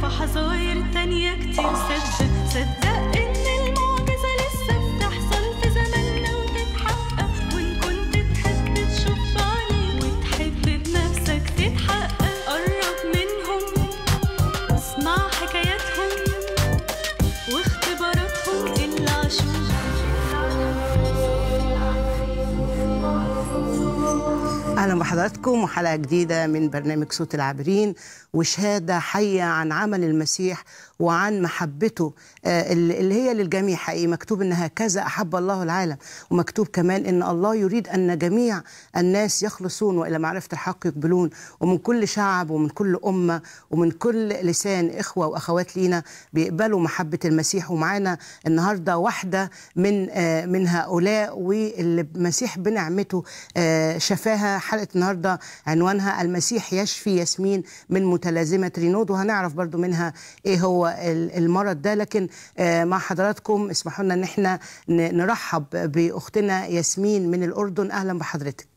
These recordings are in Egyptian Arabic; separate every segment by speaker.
Speaker 1: وحظاير تانية كتير صدق صدق إن المعجزة لسه بتحصل في زماننا وتتحقق وإن كنت تحب تشوف بعينيك وتحب بنفسك تتحقق قرب منهم واسمع حكاياتهم واختباراتهم اللي عاشوها
Speaker 2: اهلا بحضراتكم وحلقه جديده من برنامج صوت العابرين وشهاده حيه عن عمل المسيح وعن محبته آه، اللي هي للجميع حقيقي مكتوب ان هكذا احب الله العالم ومكتوب كمان ان الله يريد ان جميع الناس يخلصون والى معرفه الحق يقبلون ومن كل شعب ومن كل امه ومن كل لسان اخوه واخوات لينا بيقبلوا محبه المسيح ومعانا النهارده واحده من آه، من هؤلاء واللي المسيح بنعمته آه، شفاها حلقه النهارده عنوانها المسيح يشفي ياسمين من متلازمه رينود وهنعرف برضو منها ايه هو ال- المرض ده لكن آه، مع حضراتكم اسمحوا لنا ان احنا ن- نرحب باختنا ياسمين من الاردن اهلا بحضرتك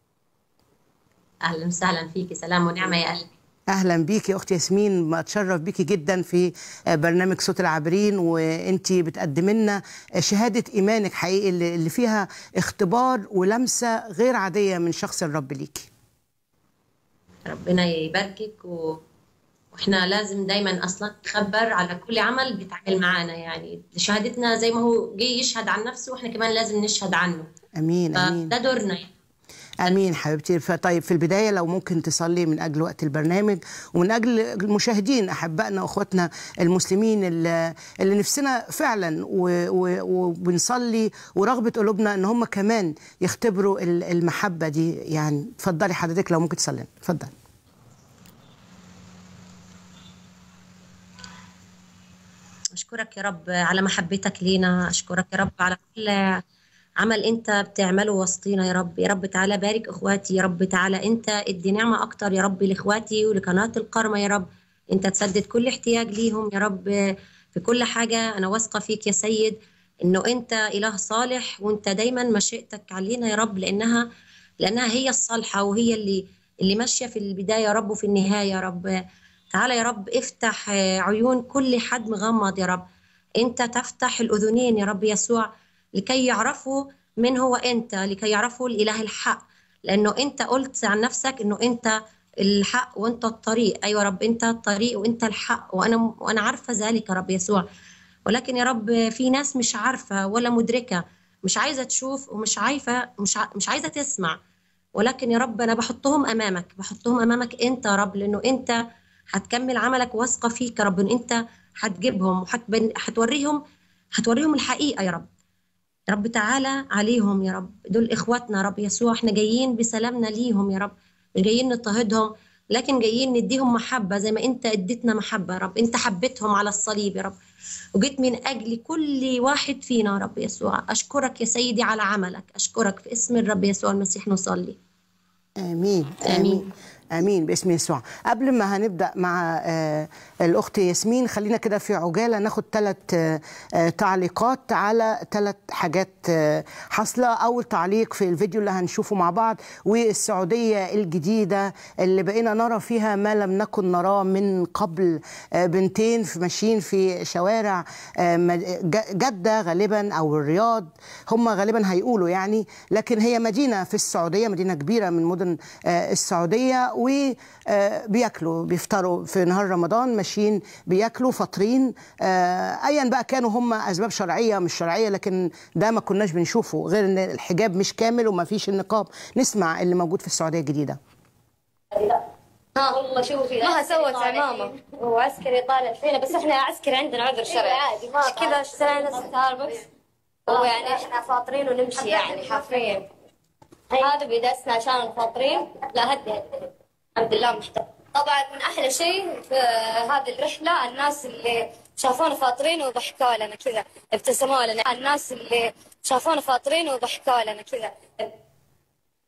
Speaker 3: اهلا وسهلا فيكي سلام ونعمه يا قلبي
Speaker 2: اهلا بيكي يا اخت ياسمين بتشرف بيكي جدا في برنامج صوت العابرين وانتي بتقدمي لنا شهاده ايمانك حقيقي اللي اللي فيها اختبار ولمسه غير عاديه من شخص الرب ليكي
Speaker 3: ربنا يباركك و... واحنا لازم دايما اصلا نخبر على كل عمل بيتعامل معانا يعني شهادتنا زي ما هو جه يشهد عن نفسه واحنا كمان لازم نشهد عنه
Speaker 2: امين امين
Speaker 3: فده دورنا يعني.
Speaker 2: امين حبيبتي فطيب في البدايه لو ممكن تصلي من اجل وقت البرنامج ومن اجل المشاهدين احبائنا واخواتنا المسلمين اللي, اللي نفسنا فعلا و- و- وبنصلي ورغبه قلوبنا ان هم كمان يختبروا ال- المحبه دي يعني اتفضلي حضرتك لو ممكن تصلي اتفضل
Speaker 3: أشكرك يا رب على محبتك لينا أشكرك يا رب على كل عمل أنت بتعمله وسطينا يا رب يا رب تعالى بارك إخواتي يا رب تعالى أنت ادي نعمة أكتر يا رب لإخواتي ولقناة القرمة يا رب أنت تسدد كل احتياج ليهم يا رب في كل حاجة أنا واثقة فيك يا سيد إنه أنت إله صالح وأنت دايما مشيئتك علينا يا رب لأنها لأنها هي الصالحة وهي اللي اللي ماشية في البداية يا رب وفي النهاية يا رب تعالى يا رب افتح آه، عيون كل حد مغمض يا رب انت تفتح الاذنين يا رب يسوع لكي يعرفوا من هو انت لكي يعرفوا الاله الحق لانه انت قلت عن نفسك انه انت الحق وانت الطريق ايوه يا رب انت الطريق وانت الحق وانا وانا عارفه ذلك يا رب يسوع ولكن يا رب في ناس مش عارفه ولا مدركه مش عايزه تشوف ومش عايفه مش ع- مش عايزه تسمع ولكن يا رب انا بحطهم امامك بحطهم امامك انت يا رب لانه انت هتكمل عملك واثقه فيك يا رب ان انت هتجيبهم وهتوريهم هتوريهم الحقيقه يا رب يا رب تعالى عليهم يا رب دول اخواتنا يا رب يسوع احنا جايين بسلامنا ليهم يا رب مش جايين نضطهدهم لكن جايين نديهم محبه زي ما انت اديتنا محبه يا رب انت حبيتهم على الصليب يا رب وجيت من اجل كل واحد فينا يا رب يسوع اشكرك يا سيدي على عملك اشكرك في اسم الرب يسوع المسيح نصلي
Speaker 2: امين
Speaker 3: آمين.
Speaker 2: امين باسم يسوع قبل ما هنبدا مع آه، الاخت ياسمين خلينا كده في عجاله ناخد ثلاث تعليقات على ثلاث حاجات آه، حاصله اول تعليق في الفيديو اللي هنشوفه مع بعض والسعوديه الجديده اللي بقينا نرى فيها ما لم نكن نراه من قبل آه، بنتين في ماشيين في شوارع آه، مد- ج- جده غالبا او الرياض هم غالبا هيقولوا يعني لكن هي مدينه في السعوديه مدينه كبيره من مدن آه، السعوديه وبياكلوا بيفطروا في نهار رمضان ماشيين بياكلوا فاطرين آه، ايا بقى كانوا هم اسباب شرعيه مش شرعيه لكن ده ما كناش بنشوفه غير ان الحجاب مش كامل وما فيش النقاب نسمع اللي موجود في السعوديه الجديده
Speaker 4: ها والله شوفي ما سوت عمامة وعسكري طالع فينا بس احنا عسكري عندنا عذر شرعي عادي ما كذا اشترينا ستاربكس ويعني احنا فاطرين ونمشي يعني حرفيا هذا بيدسنا عشان فاطرين لا هدي هدي الحمد لله محترم طبعا من احلى شيء في هذه الرحله الناس اللي شافونا فاطرين وضحكوا لنا كذا ابتسموا لنا الناس اللي شافونا فاطرين وضحكوا لنا كذا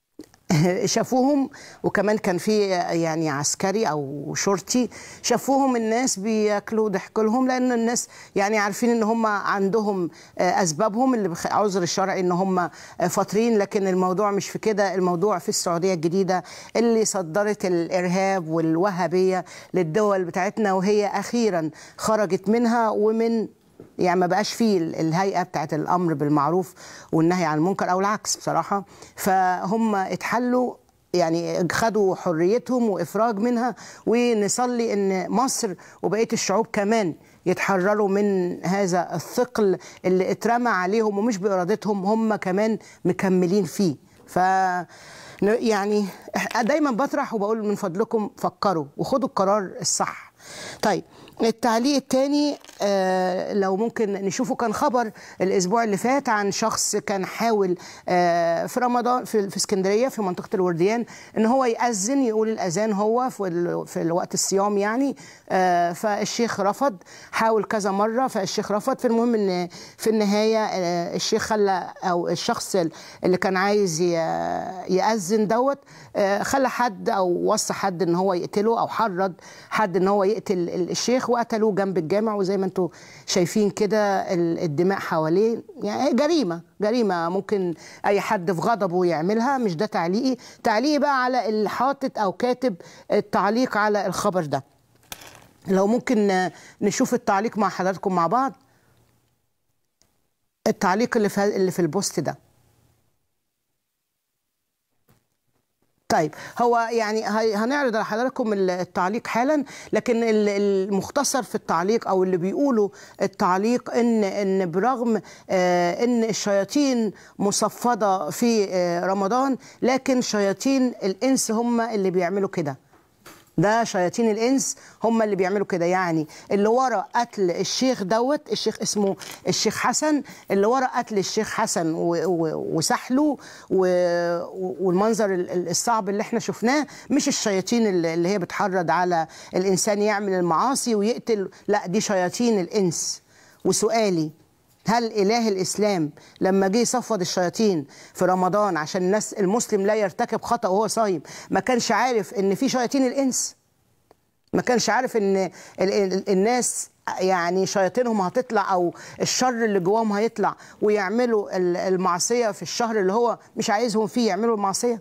Speaker 2: شافوهم وكمان كان في يعني عسكري او شرطي شافوهم الناس بياكلوا ضحكوا لهم لان الناس يعني عارفين ان هم عندهم اسبابهم اللي بخ- عذر الشرعي ان هم فاطرين لكن الموضوع مش في كده الموضوع في السعوديه الجديده اللي صدرت الارهاب والوهابيه للدول بتاعتنا وهي اخيرا خرجت منها ومن يعني ما بقاش فيه ال- الهيئه بتاعت الامر بالمعروف والنهي عن المنكر او العكس بصراحه فهم اتحلوا يعني خدوا حريتهم وافراج منها ونصلي ان مصر وبقيه الشعوب كمان يتحرروا من هذا الثقل اللي اترمى عليهم ومش بارادتهم هم كمان مكملين فيه ف يعني دايما بطرح وبقول من فضلكم فكروا وخدوا القرار الصح طيب التعليق الثاني لو ممكن نشوفه كان خبر الاسبوع اللي فات عن شخص كان حاول آه، في رمضان في, في اسكندريه في منطقه الورديان ان هو ياذن يقول الاذان هو في, ال- في الوقت الصيام يعني آه، فالشيخ رفض حاول كذا مره فالشيخ رفض في المهم ان في النهايه آه، الشيخ خلى او الشخص اللي كان عايز ي- ياذن دوت آه، خلى حد او وصى حد ان هو يقتله او حرض حد ان هو يقتل ال- الشيخ وقتلوه جنب الجامع وزي ما انتم شايفين كده ال- الدماء حواليه يعني جريمه جريمه ممكن اي حد في غضبه يعملها مش ده تعليقي تعليقي بقى على اللي حاطط او كاتب التعليق على الخبر ده لو ممكن آه، نشوف التعليق مع حضراتكم مع بعض التعليق اللي في اللي في البوست ده طيب هو يعني هي- هنعرض على حضراتكم التعليق حالا لكن ال- المختصر في التعليق او اللي بيقولوا التعليق ان ان برغم آه، ان الشياطين مصفده في آه، رمضان لكن شياطين الانس هم اللي بيعملوا كده ده شياطين الانس هم اللي بيعملوا كده يعني اللي ورا قتل الشيخ دوت الشيخ اسمه الشيخ حسن اللي ورا قتل الشيخ حسن و- و- وسحله و- والمنظر ال- ال- الصعب اللي احنا شفناه مش الشياطين اللي اللي هي بتحرض على الانسان يعمل المعاصي ويقتل لا دي شياطين الانس وسؤالي هل إله الإسلام لما جه يصفد الشياطين في رمضان عشان الناس المسلم لا يرتكب خطأ وهو صايم ما كانش عارف إن في شياطين الإنس ما كانش عارف إن ال- ال- الناس يعني شياطينهم هتطلع أو الشر اللي جواهم هيطلع ويعملوا ال- المعصية في الشهر اللي هو مش عايزهم فيه يعملوا المعصية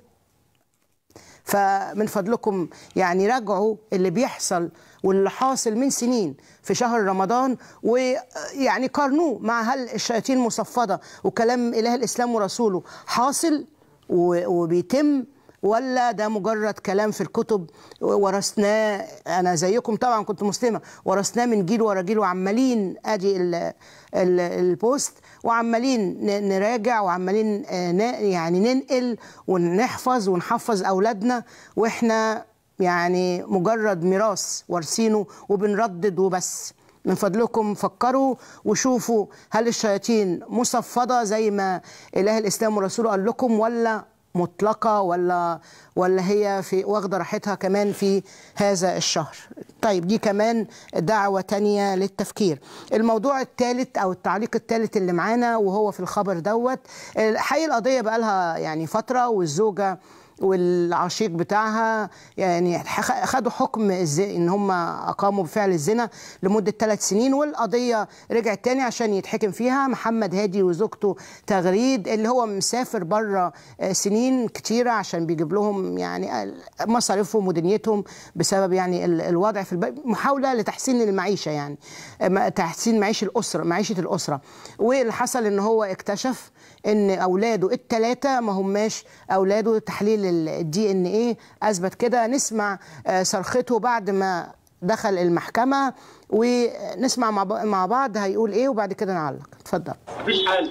Speaker 2: فمن فضلكم يعني راجعوا اللي بيحصل واللي حاصل من سنين في شهر رمضان ويعني قارنوه مع هل الشياطين مصفدة وكلام إله الإسلام ورسوله حاصل و- وبيتم ولا ده مجرد كلام في الكتب ورثناه انا زيكم طبعا كنت مسلمه ورثناه من جيل ورا جيل وعمالين ادي ال ال البوست وعمالين ن- نراجع وعمالين آه، ن- يعني ننقل ونحفظ ونحفظ اولادنا واحنا يعني مجرد ميراث وارثينه وبنردد وبس من فضلكم فكروا وشوفوا هل الشياطين مصفدة زي ما إله الإسلام ورسوله قال لكم ولا مطلقة ولا ولا هي في واخدة راحتها كمان في هذا الشهر طيب دي كمان دعوة تانية للتفكير الموضوع الثالث أو التعليق الثالث اللي معانا وهو في الخبر دوت حقيقة القضية بقالها يعني فترة والزوجة والعشيق بتاعها يعني خ- خدوا حكم الز- ان هم اقاموا بفعل الزنا لمده ثلاث سنين والقضيه رجعت تاني عشان يتحكم فيها محمد هادي وزوجته تغريد اللي هو مسافر بره آه، سنين كتيره عشان بيجيب لهم يعني ال- مصاريفهم ودنيتهم بسبب يعني ال- الوضع في الب... محاوله لتحسين المعيشه يعني آه، ما- تحسين معيشه الاسره معيشه الاسره واللي حصل ان هو اكتشف ان اولاده الثلاثه ما هماش اولاده تحليل الدي ان ايه اثبت كده نسمع آه، صرخته بعد ما دخل المحكمه ونسمع مع ب- مع بعض هيقول ايه وبعد كده نعلق اتفضل
Speaker 5: مفيش حل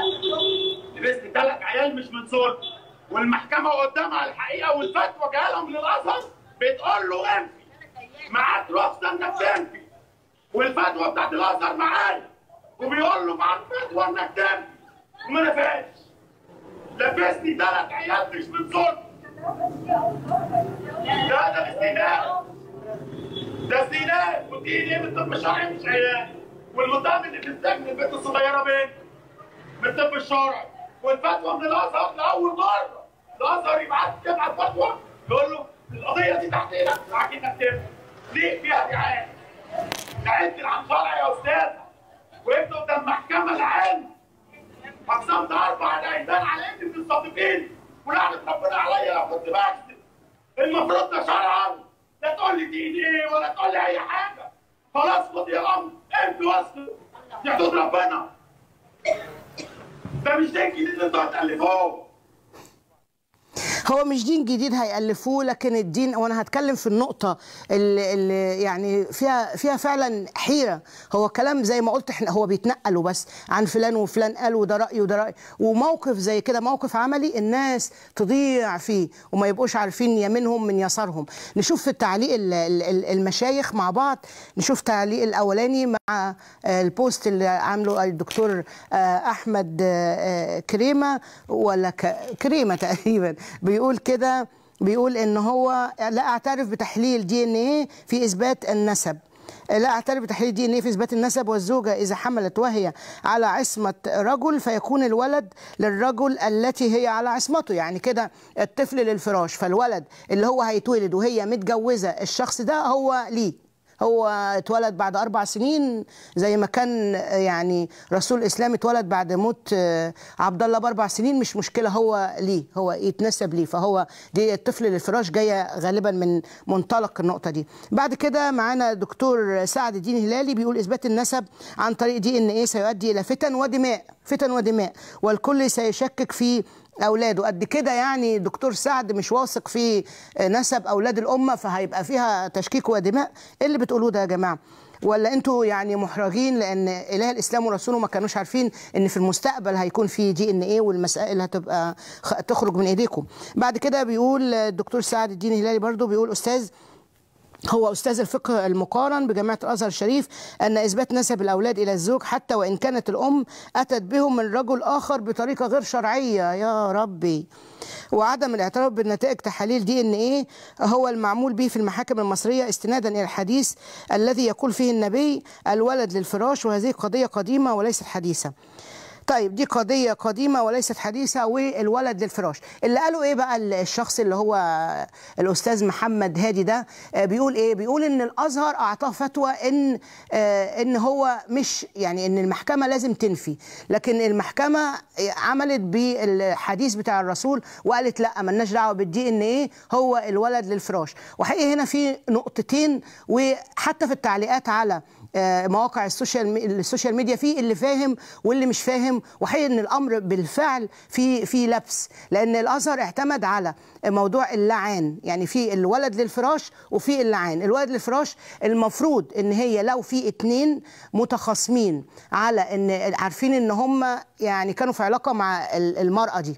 Speaker 5: لبست ثلاث عيال مش من صورتي والمحكمه قدامها الحقيقه والفتوى جايه لها من الازهر بتقول له انفي معاك رخصه انك تنفي والفتوى بتاعت الازهر معايا وبيقول له معاك فتوى انك تنفي وما نفعش لبسني ثلاث عيال مش من صورتي ده ده استهلاك ده استهلاك ودي ايه من الطب الشرعي مش عيال والمتهم اللي في السجن البنت الصغيره بنت من الطب الشرعي والفتوى من الازهر لاول مره الازهر يبعت يبعت فتوى يقول له القضيه دي تحت ايدك معاك انك تفتي ليه فيها دعايه؟ دعيت عن شرع يا استاذ وقفت قدام محكمه العين اقسمت اربع الايمان على اني من الصادقين ولعنه ربنا عليا لو كنت بكذب المفروض ده شرعا لا تقول لي دين ايه ولا تقول لي اي حاجه خلاص خد يا امر امشي واسكت دي حدود ربنا ده مش دين جديد انتوا هتالفوه
Speaker 2: هو مش دين جديد هيألفوه لكن الدين وانا هتكلم في النقطة اللي, اللي يعني فيها فيها فعلا حيرة هو كلام زي ما قلت احنا هو بيتنقلوا بس عن فلان وفلان قال وده رأي وده رأي وموقف زي كده موقف عملي الناس تضيع فيه وما يبقوش عارفين يمينهم من يسارهم نشوف في التعليق ال- ال- ال- المشايخ مع بعض نشوف تعليق الاولاني مع آه، البوست اللي عامله الدكتور آه، احمد آه، آه، كريمه ولا ك- كريمه تقريبا بيقول كده بيقول ان هو لا اعترف بتحليل دي ان ايه في اثبات النسب لا اعترف بتحليل دي ان ايه في اثبات النسب والزوجه اذا حملت وهي على عصمه رجل فيكون الولد للرجل التي هي على عصمته يعني كده الطفل للفراش فالولد اللي هو هيتولد وهي متجوزه الشخص ده هو ليه هو اتولد بعد أربع سنين زي ما كان يعني رسول الإسلام اتولد بعد موت آه، عبد الله بأربع سنين مش مشكلة هو ليه هو يتنسب ليه فهو دي الطفل للفراش جاية غالبا من منطلق النقطة دي بعد كده معانا دكتور سعد الدين هلالي بيقول إثبات النسب عن طريق دي إن إيه سيؤدي إلى فتن ودماء فتن ودماء والكل سيشكك في اولاده قد كده يعني دكتور سعد مش واثق في نسب اولاد الامه فهيبقى فيها تشكيك ودماء ايه اللي بتقولوه ده يا جماعه ولا انتوا يعني محرجين لان اله الاسلام ورسوله ما كانوش عارفين ان في المستقبل هيكون في دي ان ايه والمسائل هتبقى خ- تخرج من ايديكم بعد كده بيقول الدكتور سعد الدين هلالي برضو بيقول استاذ هو أستاذ الفقه المقارن بجامعة الأزهر الشريف أن إثبات نسب الأولاد إلى الزوج حتى وإن كانت الأم أتت بهم من رجل آخر بطريقة غير شرعية يا ربي وعدم الاعتراف بالنتائج تحاليل دي ان ايه هو المعمول به في المحاكم المصريه استنادا الى الحديث الذي يقول فيه النبي الولد للفراش وهذه قضيه قديمه وليست حديثه طيب دي قضية قديمة وليست حديثة والولد للفراش اللي قالوا ايه بقى الشخص اللي هو الأستاذ محمد هادي ده آه، بيقول ايه بيقول ان الأزهر أعطاه فتوى ان آه، ان هو مش يعني ان المحكمة لازم تنفي لكن المحكمة عملت بالحديث بتاع الرسول وقالت لا ملناش دعوة بالدي ان ايه هو الولد للفراش وحقيقي هنا في نقطتين وحتى في التعليقات على آه، مواقع السوشيال مي- السوشيال ميديا في اللي فاهم واللي مش فاهم وحقيقي ان الامر بالفعل في في لبس لان الازهر اعتمد على موضوع اللعان يعني في الولد للفراش وفي اللعان الولد للفراش المفروض ان هي لو في اتنين متخاصمين على ان عارفين ان هم يعني كانوا في علاقه مع ال- المراه دي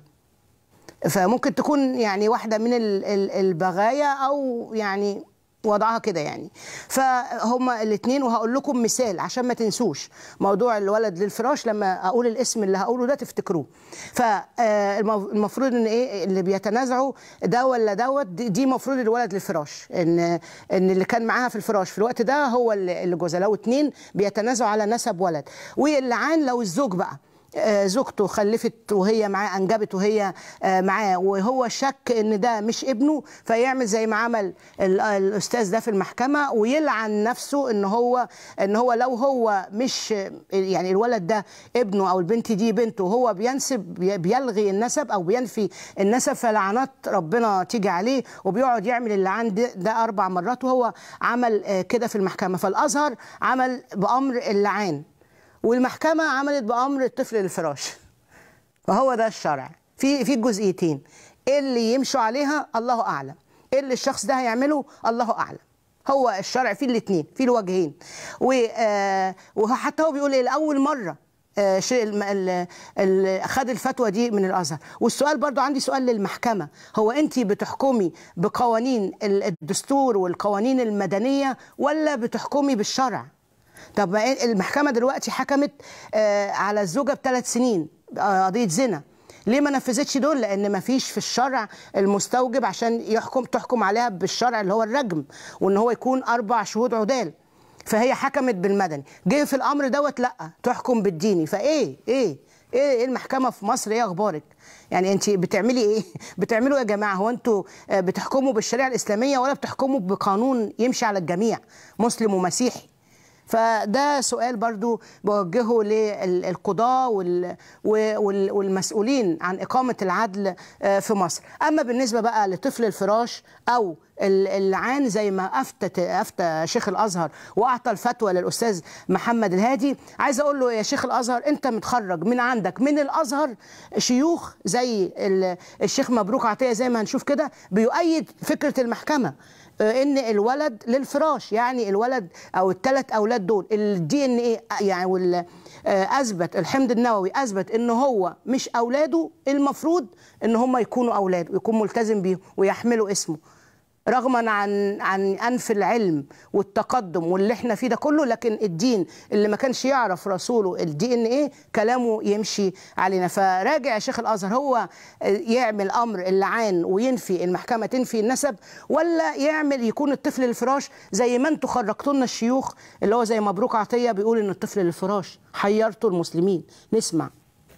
Speaker 2: فممكن تكون يعني واحدة من ال- ال- البغايا أو يعني وضعها كده يعني فهما الاثنين وهقول لكم مثال عشان ما تنسوش موضوع الولد للفراش لما اقول الاسم اللي هقوله ده تفتكروه فالمفروض ان ايه اللي بيتنازعوا ده ولا دوت دي دي المفروض الولد للفراش ان ان اللي كان معاها في الفراش في الوقت ده هو اللي اللي جوزها لو اتنين بيتنازعوا على نسب ولد واللعان لو الزوج بقى آه، زوجته خلفت وهي معاه انجبت وهي آه، معاه وهو شك ان ده مش ابنه فيعمل زي ما عمل ال- الاستاذ ده في المحكمه ويلعن نفسه ان هو ان هو لو هو مش يعني الولد ده ابنه او البنت دي بنته وهو بينسب بي- بيلغي النسب او بينفي النسب فلعنات ربنا تيجي عليه وبيقعد يعمل اللعان ده, ده اربع مرات وهو عمل آه، كده في المحكمه فالازهر عمل بامر اللعان والمحكمة عملت بأمر الطفل للفراش فهو ده الشرع في في جزئيتين ايه اللي يمشوا عليها الله أعلم ايه اللي الشخص ده هيعمله الله أعلم هو الشرع فيه الاثنين فيه الوجهين و- آه، وحتى هو بيقول ايه لأول مرة آه، شيء الم- ال- ال- خد الفتوى دي من الازهر والسؤال برضو عندي سؤال للمحكمه هو انت بتحكمي بقوانين ال- الدستور والقوانين المدنيه ولا بتحكمي بالشرع طب ما إيه- المحكمه دلوقتي حكمت آه، على الزوجه بثلاث سنين آه، قضيه زنا ليه ما نفذتش دول لان ما فيش في الشرع المستوجب عشان يحكم تحكم عليها بالشرع اللي هو الرجم وان هو يكون اربع شهود عدال فهي حكمت بالمدني جه في الامر دوت لا تحكم بالديني فايه ايه ايه ايه المحكمه في مصر ايه اخبارك يعني انت بتعملي ايه بتعملوا ايه يا جماعه هو انتوا آه، بتحكموا بالشريعه الاسلاميه ولا بتحكموا بقانون يمشي على الجميع مسلم ومسيحي فده سؤال برضو بوجهه للقضاة وال- وال- والمسؤولين عن إقامة العدل آه، في مصر أما بالنسبة بقى لطفل الفراش أو ال- اللعان زي ما أفتى أفتى شيخ الأزهر وأعطى الفتوى للأستاذ محمد الهادي عايز أقول له يا شيخ الأزهر أنت متخرج من عندك من الأزهر شيوخ زي ال- الشيخ مبروك عطية زي ما هنشوف كده بيؤيد فكرة المحكمة آه، ان الولد للفراش يعني الولد او الثلاث اولاد دول الدي ان ايه يعني وال آه، اثبت الحمض النووي اثبت ان هو مش اولاده المفروض ان هم يكونوا اولاده يكون ملتزم بيهم ويحملوا اسمه رغما عن عن انف العلم والتقدم واللي احنا فيه ده كله لكن الدين اللي ما كانش يعرف رسوله الدي ان ايه كلامه يمشي علينا فراجع يا شيخ الازهر هو يعمل امر اللعان وينفي المحكمه تنفي النسب ولا يعمل يكون الطفل للفراش زي ما انتوا خرجتوا لنا الشيوخ اللي هو زي مبروك عطيه بيقول ان الطفل للفراش حيرتوا المسلمين نسمع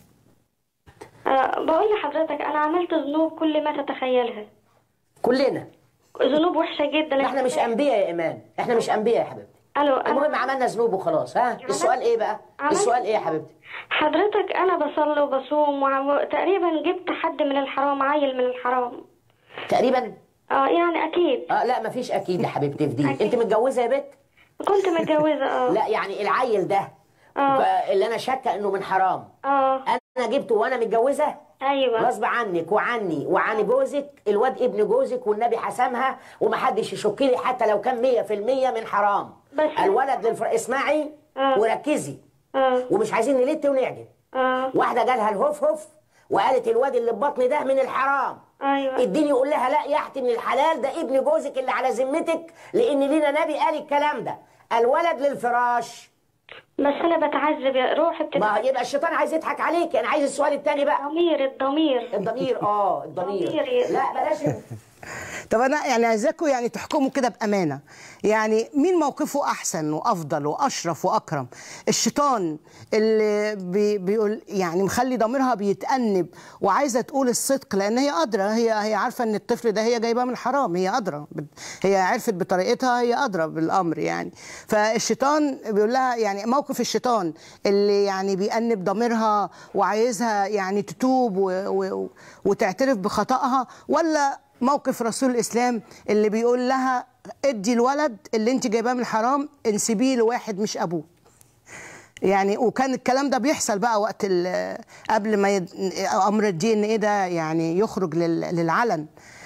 Speaker 6: أه بقول لحضرتك انا عملت ذنوب كل ما تتخيلها
Speaker 7: كلنا
Speaker 6: ذنوب وحشه جدا
Speaker 7: احنا مش انبياء يا ايمان احنا مش انبياء يا حبيبتي
Speaker 6: الو
Speaker 7: المهم
Speaker 6: أنا
Speaker 7: عملنا ذنوب وخلاص ها السؤال ايه بقى
Speaker 6: عملت-
Speaker 7: السؤال ايه يا حبيبتي
Speaker 6: حضرتك انا بصلي وبصوم وتقريبا جبت حد من الحرام عيل من الحرام
Speaker 7: تقريبا
Speaker 6: اه يعني اكيد
Speaker 7: اه لا مفيش اكيد يا حبيبتي في دي
Speaker 6: أكيد.
Speaker 7: انت متجوزه يا بت
Speaker 6: كنت متجوزه اه
Speaker 7: لا يعني العيل ده
Speaker 6: اه
Speaker 7: ب- اللي انا شاكه انه من حرام
Speaker 6: اه
Speaker 7: انا جبته وانا متجوزه
Speaker 6: ايوه
Speaker 7: غصب عنك وعني وعن جوزك الواد ابن جوزك والنبي حسمها ومحدش يشك لي حتى لو كان 100% من حرام
Speaker 6: بس-
Speaker 7: الولد للفر... اسمعي
Speaker 6: آه.
Speaker 7: وركزي
Speaker 6: اه
Speaker 7: ومش عايزين نلت ونعجب
Speaker 6: اه
Speaker 7: واحده جالها الهوف هوف وقالت الواد اللي في بطني ده من الحرام
Speaker 6: ايوه
Speaker 7: الدين يقول لها لا يا اختي من الحلال ده ابن جوزك اللي على ذمتك لان لينا نبي قال الكلام ده الولد للفراش
Speaker 6: بس انا بتعذب يا روحي بتت...
Speaker 7: ما يبقى الشيطان عايز يضحك عليك انا عايز السؤال الثاني بقى
Speaker 6: الضمير الضمير
Speaker 7: الضمير اه الضمير
Speaker 6: ضمير.
Speaker 7: لا بلاش
Speaker 2: طب انا يعني عايزاكم يعني تحكموا كده بامانه يعني مين موقفه احسن وافضل واشرف واكرم الشيطان اللي بي بيقول يعني مخلي ضميرها بيتأنب وعايزه تقول الصدق لان هي قادره هي هي عارفه ان الطفل ده هي جايباه من الحرام هي قادره هي عرفت بطريقتها هي قادره بالامر يعني فالشيطان بيقول لها يعني موقف الشيطان اللي يعني بيأنب ضميرها وعايزها يعني تتوب و و وتعترف بخطأها ولا موقف رسول الاسلام اللي بيقول لها ادي الولد اللي انت جايباه من الحرام انسبيه لواحد مش ابوه يعني وكان الكلام ده بيحصل بقى وقت ال- قبل ما يد... امر الدي ان ايه ده يعني يخرج لل... للعلن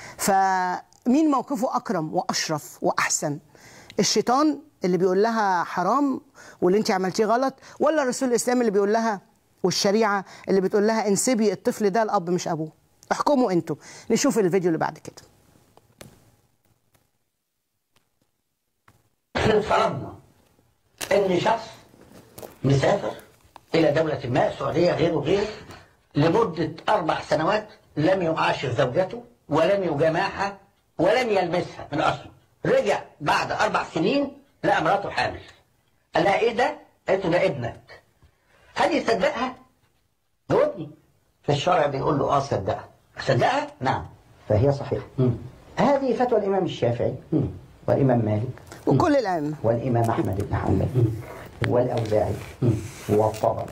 Speaker 2: فمين موقفه اكرم واشرف واحسن الشيطان اللي بيقول لها حرام واللي انت عملتيه غلط ولا رسول الاسلام اللي بيقول لها والشريعه اللي بتقول لها انسبي الطفل ده الاب مش ابوه احكموا انتوا نشوف الفيديو اللي بعد كده
Speaker 8: افرض فرضنا ان شخص مسافر الى دولة ما السعودية غيره غيره لمدة اربع سنوات لم يعاشر زوجته ولم يجامعها ولم يلمسها من اصله رجع بعد اربع سنين لقى مراته حامل قال لها ايه ده؟ قالت له ده ابنك هل يصدقها؟ جاوبني في الشرع بيقول له اه صدقها صدقها؟ نعم
Speaker 9: فهي صحيحة هذه فتوى الإمام الشافعي والإمام مالك
Speaker 2: وكل الائمه
Speaker 9: والإمام أحمد بن حنبل والأوزاعي والطبري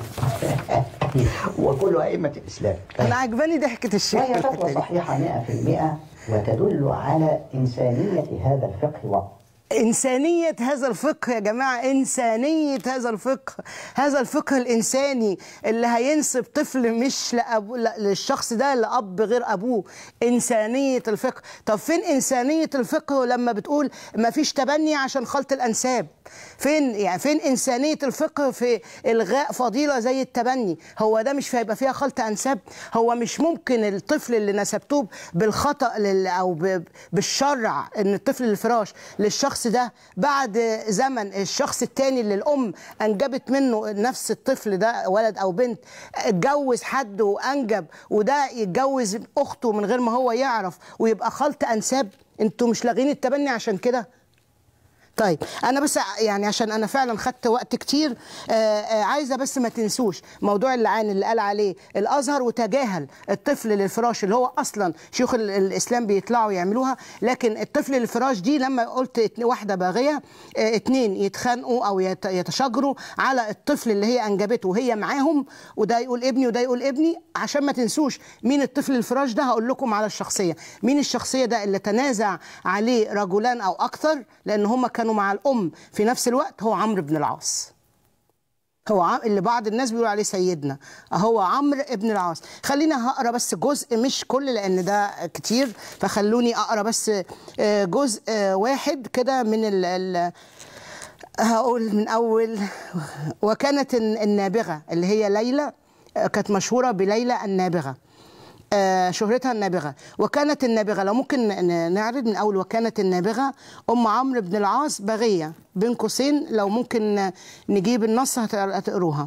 Speaker 9: وكل أئمة الإسلام
Speaker 2: انا عجباني ضحكه الشيخ
Speaker 9: وهي
Speaker 2: في
Speaker 9: فتوى
Speaker 2: الحتة دي.
Speaker 9: صحيحة 100% وتدل على إنسانية هذا الفقه و...
Speaker 2: إنسانية هذا الفقه يا جماعة إنسانية هذا الفقه هذا الفقه الإنساني اللي هينسب طفل مش لأبو لا للشخص ده لأب غير أبوه إنسانية الفقه طب فين إنسانية الفقه لما بتقول ما فيش تبني عشان خلط الأنساب فين يعني فين إنسانية الفقه في إلغاء فضيلة زي التبني هو ده مش هيبقى فيها خلط أنساب هو مش ممكن الطفل اللي نسبتوه بالخطأ لل أو ب- بالشرع إن الطفل الفراش للشخص ده بعد زمن الشخص التاني اللي الأم أنجبت منه نفس الطفل ده ولد أو بنت اتجوز حد وأنجب وده يتجوز أخته من غير ما هو يعرف ويبقى خلط أنساب انتوا مش لاغين التبني عشان كده طيب انا بس يعني عشان انا فعلا خدت وقت كتير آه، آه، عايزه بس ما تنسوش موضوع اللعان اللي قال عليه الازهر وتجاهل الطفل للفراش اللي هو اصلا شيوخ ال- الاسلام بيطلعوا يعملوها لكن الطفل للفراش دي لما قلت اتن- واحده باغيه آه، اتنين يتخانقوا او يت- يتشاجروا على الطفل اللي هي انجبته وهي معاهم وده يقول ابني وده يقول ابني عشان ما تنسوش مين الطفل الفراش ده هقول لكم على الشخصيه مين الشخصيه ده اللي تنازع عليه رجلان او اكثر لان هم كانوا مع الام في نفس الوقت هو عمرو بن العاص هو عم... اللي بعض الناس بيقولوا عليه سيدنا هو عمرو ابن العاص خلينا هقرا بس جزء مش كل لان ده كتير فخلوني اقرا بس آه، جزء آه، واحد كده من ال... ال... هقول من اول وكانت الن- النابغه اللي هي ليلى آه، كانت مشهوره بليلى النابغه آه، شهرتها النابغه وكانت النابغه لو ممكن ن- نعرض من اول وكانت النابغه ام عمرو بن العاص بغيه بين قوسين لو ممكن نجيب النص هت- هتقروها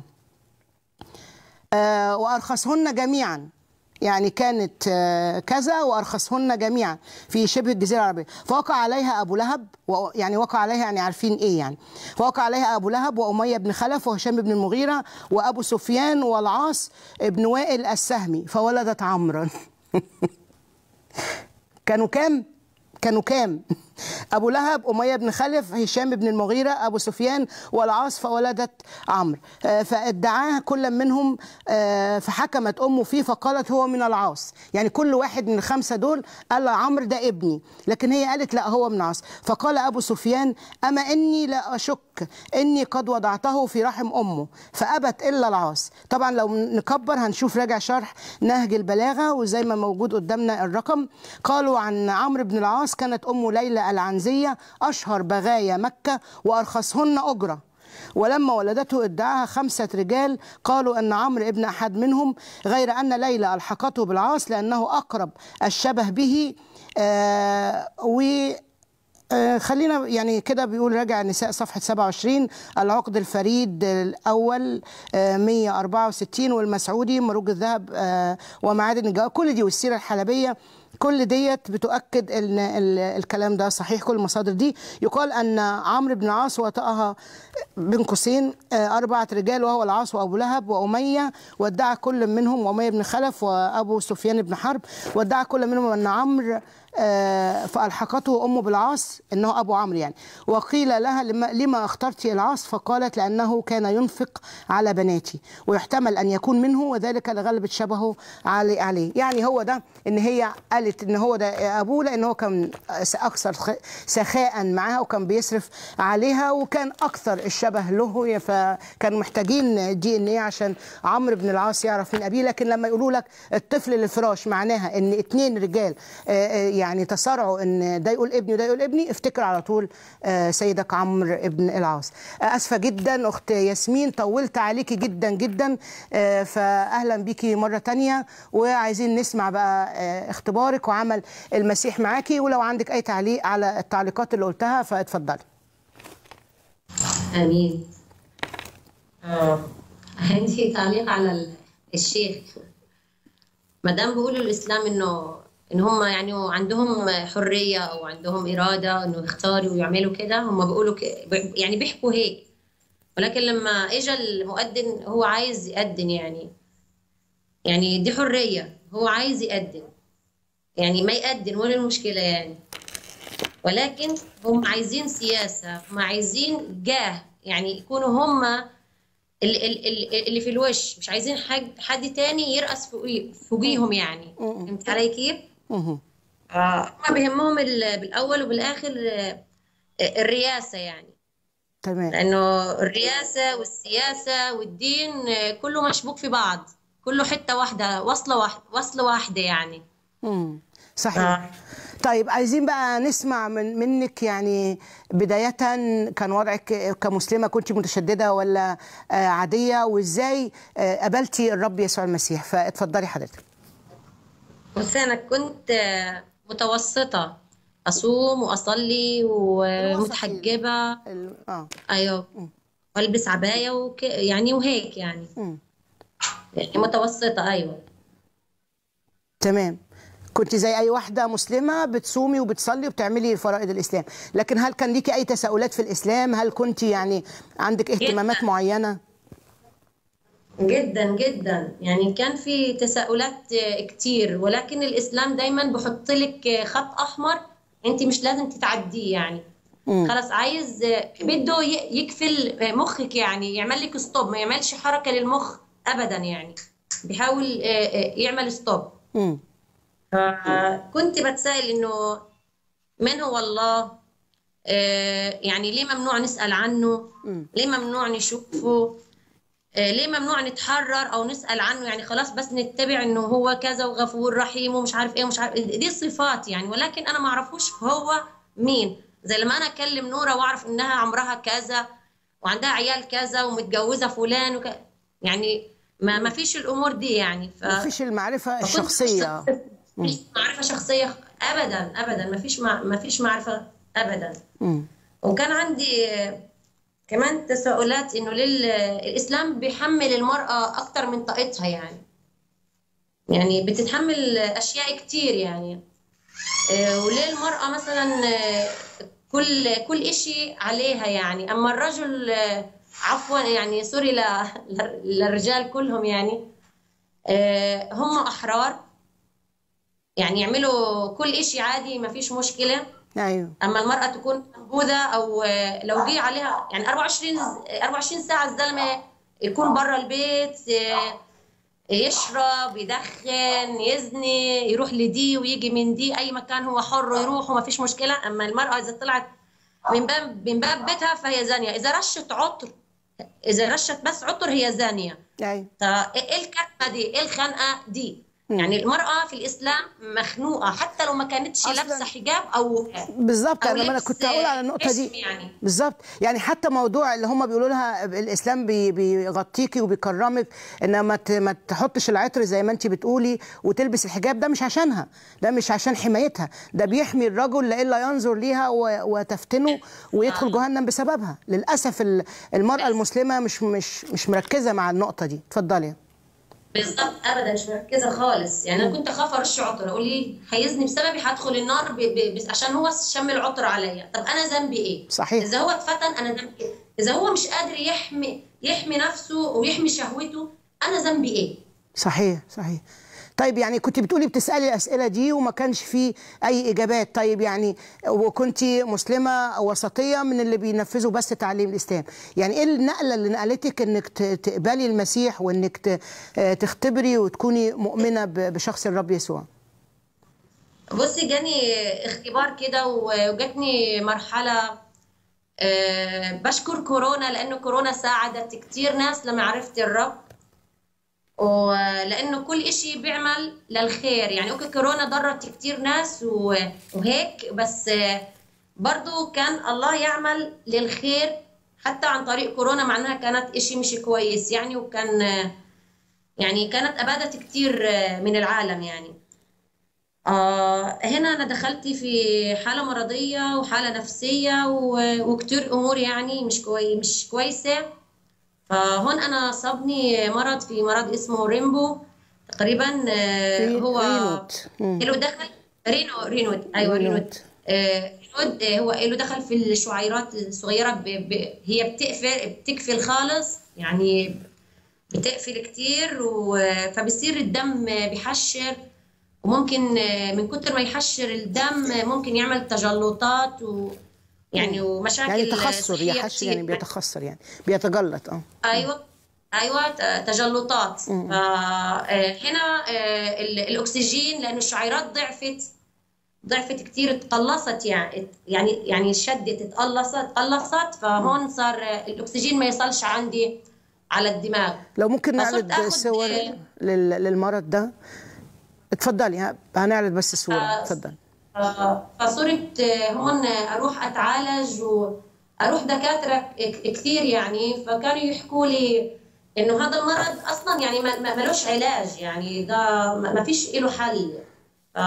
Speaker 2: آه، وارخصهن جميعا يعني كانت آه، كذا وارخصهن جميعا في شبه الجزيره العربيه فوقع عليها ابو لهب و- يعني وقع عليها يعني عارفين ايه يعني فوقع عليها ابو لهب واميه بن خلف وهشام بن المغيره وابو سفيان والعاص بن وائل السهمي فولدت عمرا كانوا كام؟ كانوا كام؟ أبو لهب أمية بن خلف هشام بن المغيرة أبو سفيان والعاص فولدت عمرو آه، فادعاها كل منهم آه، فحكمت أمه فيه فقالت هو من العاص يعني كل واحد من الخمسة دول قال عمرو ده ابني لكن هي قالت لا هو من العاص فقال أبو سفيان أما إني لا أشك إني قد وضعته في رحم أمه فأبت إلا العاص طبعا لو نكبر هنشوف راجع شرح نهج البلاغة وزي ما موجود قدامنا الرقم قالوا عن عمرو بن العاص كانت أمه ليلى العنزية أشهر بغايا مكة وأرخصهن أجرة ولما ولدته ادعاها خمسة رجال قالوا أن عمرو ابن أحد منهم غير أن ليلى ألحقته بالعاص لأنه أقرب الشبه به آه و آه، خلينا يعني كده بيقول راجع النساء صفحة 27 العقد الفريد الأول آه، 164 والمسعودي مروج الذهب آه، ومعادن الجواب كل دي والسيرة الحلبية كل ديت بتؤكد ان ال- الكلام ده صحيح كل المصادر دي يقال ان عمرو بن العاص وطأها بين قوسين آه، أربعة رجال وهو العاص وأبو لهب وأمية وادعى كل منهم وأمية بن خلف وأبو سفيان بن حرب وادعى كل منهم أن عمرو آه، فألحقته أمه بالعاص إنه أبو عمرو يعني وقيل لها لما, لما اخترت العاص فقالت لأنه كان ينفق على بناتي ويحتمل أن يكون منه وذلك لغلبة شبهه علي عليه يعني هو ده إن هي قالت إن هو ده أبوه لأن هو كان أكثر خ- سخاء معاها وكان بيصرف عليها وكان أكثر الشبه له فكانوا محتاجين دي إن إيه عشان عمرو بن العاص يعرف من أبيه لكن لما يقولوا لك الطفل للفراش معناها إن اتنين رجال آه، آه، يعني تصارعوا ان ده يقول ابني وده يقول ابني افتكر على طول آه، سيدك عمرو ابن العاص آه، اسفه جدا اخت ياسمين طولت عليكي جدا جدا آه، فاهلا بيكي مره تانية وعايزين نسمع بقى آه، اختبارك وعمل المسيح معاكي ولو عندك اي تعليق على التعليقات اللي قلتها فاتفضلي
Speaker 3: امين آه. عندي تعليق على ال- الشيخ ما دام بيقولوا الاسلام انه ان هم يعني عندهم حريه او عندهم اراده انه يختاروا ويعملوا كده هم بيقولوا ك... يعني بيحكوا هيك ولكن لما اجى المؤذن هو عايز يأذن يعني يعني دي حريه هو عايز يأذن يعني ما يأذن ولا المشكله يعني ولكن هم عايزين سياسة هم عايزين جاه يعني يكونوا هم ال- ال- ال- اللي في الوش مش عايزين حد حد تاني يرأس فوقي- فوقيهم يعني فهمت علي كيف؟
Speaker 2: مهم.
Speaker 3: آه، هم بيهمهم ال- بالأول وبالآخر آه، الرئاسة يعني
Speaker 2: تمام
Speaker 3: لأنه الرئاسة والسياسة والدين آه، كله مشبوك في بعض كله حتة واحدة وصلة واحدة وصلة واحدة يعني
Speaker 2: مم. صحيح طيب عايزين بقى نسمع من منك يعني بداية كان وضعك كمسلمة كنت متشددة ولا آه، عادية وازاي آه، قبلتي الرب يسوع المسيح فاتفضلي حضرتك
Speaker 3: بس أنا كنت آه، متوسطة أصوم وأصلي ومتحجبة
Speaker 2: ال- اه
Speaker 3: أيوه والبس عباية وك... يعني وهيك يعني
Speaker 2: مم.
Speaker 3: يعني متوسطة أيوه
Speaker 2: تمام كنت زي اي واحده مسلمه بتصومي وبتصلي وبتعملي فرائض الاسلام لكن هل كان ليكي اي تساؤلات في الاسلام هل كنت يعني عندك اهتمامات معينه
Speaker 3: جدا جدا يعني كان في تساؤلات آه، كتير ولكن الاسلام دايما بحط لك آه، خط احمر انت مش لازم تتعديه يعني
Speaker 2: مم.
Speaker 3: خلاص عايز آه، بده ي- يقفل آه، مخك يعني يعمل لك ستوب ما يعملش حركه للمخ ابدا يعني بيحاول آه، آه، يعمل ستوب
Speaker 2: مم.
Speaker 3: فكنت بتسائل انه من هو الله آه، يعني ليه ممنوع نسأل عنه
Speaker 2: مم.
Speaker 3: ليه ممنوع نشوفه آه، ليه ممنوع نتحرر او نسأل عنه يعني خلاص بس نتبع انه هو كذا وغفور رحيم ومش عارف ايه ومش عارف دي صفات يعني ولكن انا ما اعرفوش هو مين زي لما انا اكلم نورة واعرف انها عمرها كذا وعندها عيال كذا ومتجوزة فلان وك... يعني ما ما فيش الامور دي يعني ف...
Speaker 2: مفيش المعرفه
Speaker 3: فكنت
Speaker 2: الشخصيه
Speaker 3: مفيش معرفة شخصية ابدا ابدا ما فيش ما فيش معرفة ابدا
Speaker 2: مم.
Speaker 3: وكان عندي آه، كمان تساؤلات انه لل... الاسلام بيحمل المرأة اكتر من طاقتها يعني يعني بتتحمل اشياء كتير يعني آه، وليه المرأة مثلا آه، كل كل إشي عليها يعني أما الرجل آه، عفوا يعني سوري ل- ل- للرجال كلهم يعني آه، هم أحرار يعني يعملوا كل إشي عادي ما فيش مشكلة
Speaker 2: ايوه
Speaker 3: اما المراه تكون منبوذه او آه، لو جه عليها يعني 24 ز- 24 ساعه الزلمه يكون برا البيت آه، يشرب يدخن يزني يروح لدي ويجي من دي اي مكان هو حر يروح وما فيش مشكله اما المراه اذا طلعت من باب من باب بيتها فهي زانيه اذا رشت عطر اذا رشت بس عطر هي زانيه
Speaker 2: ايوه
Speaker 3: فايه الكلمه دي ايه الخنقه دي يعني المراه في الاسلام مخنوقه حتى لو ما كانتش
Speaker 2: أصلاً-
Speaker 3: لابسه حجاب او
Speaker 2: بالظبط
Speaker 3: أو
Speaker 2: انا انا
Speaker 3: لبس
Speaker 2: كنت هقول على النقطه
Speaker 3: خشم
Speaker 2: دي
Speaker 3: يعني
Speaker 2: بالظبط يعني حتى موضوع اللي هم بيقولوا لها الاسلام بي- بيغطيكي وبيكرمك ان ما ت- ما تحطش العطر زي ما انت بتقولي وتلبس الحجاب ده مش عشانها ده مش عشان حمايتها ده بيحمي الرجل لئلا ينظر ليها و- وتفتنه ويدخل جهنم بسببها للاسف ال- المراه المسلمه مش مش مش مركزه مع النقطه دي اتفضلي
Speaker 3: بالظبط ابدا مش مركزه خالص يعني انا كنت اخاف ارش عطر اقول لي هيزني بسببي هدخل النار ب... ب... بس عشان هو شم العطر عليا طب انا ذنبي ايه
Speaker 2: صحيح.
Speaker 3: اذا هو اتفتن انا ذنبي ايه اذا هو مش قادر يحمي يحمي نفسه ويحمي شهوته انا ذنبي ايه
Speaker 2: صحيح صحيح طيب يعني كنت بتقولي بتسألي الأسئلة دي وما كانش في أي إجابات طيب يعني وكنت مسلمة وسطية من اللي بينفذوا بس تعليم الإسلام يعني إيه النقلة اللي نقلتك إنك ت- تقبلي المسيح وإنك ت- آه، تختبري وتكوني مؤمنة ب- بشخص الرب يسوع
Speaker 3: بصي جاني اختبار كده و- وجاتني مرحلة آه، بشكر كورونا لأنه كورونا ساعدت كتير ناس لمعرفة الرب ولأنه كل إشي بيعمل للخير يعني أوكي كورونا ضرت كتير ناس و- وهيك بس آه، برضو كان الله يعمل للخير حتى عن طريق كورونا مع انها كانت إشي مش كويس يعني وكان آه، يعني كانت أبادت كتير آه، من العالم يعني آه هنا أنا دخلت في حالة مرضية وحالة نفسية و- وكتير أمور يعني مش كوي مش كويسة فهون أنا صابني مرض في مرض اسمه ريمبو تقريبا آه
Speaker 2: ري-
Speaker 3: هو
Speaker 2: رينود. مم.
Speaker 3: له دخل رينو رينود أيوة
Speaker 2: رينود.
Speaker 3: رينود آه رينود آه هو له دخل في الشعيرات الصغيرة ب... ب... هي بتقفل بتقفل خالص يعني بتقفل كتير و... فبصير الدم بيحشر وممكن من كتر ما يحشر الدم ممكن يعمل تجلطات و يعني ومشاكل
Speaker 2: يعني تخثر
Speaker 3: صحية
Speaker 2: يحش
Speaker 3: كتير.
Speaker 2: يعني بيتخثر يعني بيتجلط اه
Speaker 3: ايوه ايوه ت- تجلطات فهنا الاكسجين لانه الشعيرات ضعفت ضعفت كتير اتقلصت يعني يعني يعني شدت اتقلصت اتقلصت فهون صار آه، الاكسجين ما يصلش عندي على الدماغ
Speaker 2: لو ممكن
Speaker 3: فصرت
Speaker 2: نعرض
Speaker 3: آخد-
Speaker 2: صور لل- للمرض ده اتفضلي ها- هنعرض بس الصورة
Speaker 3: آه،
Speaker 2: اتفضلي
Speaker 3: آه، فصرت آه، هون اروح اتعالج واروح دكاتره ك- كثير يعني فكانوا يحكوا لي انه هذا المرض اصلا يعني ما- ما- ملوش علاج يعني ده ما ما فيش له حل ف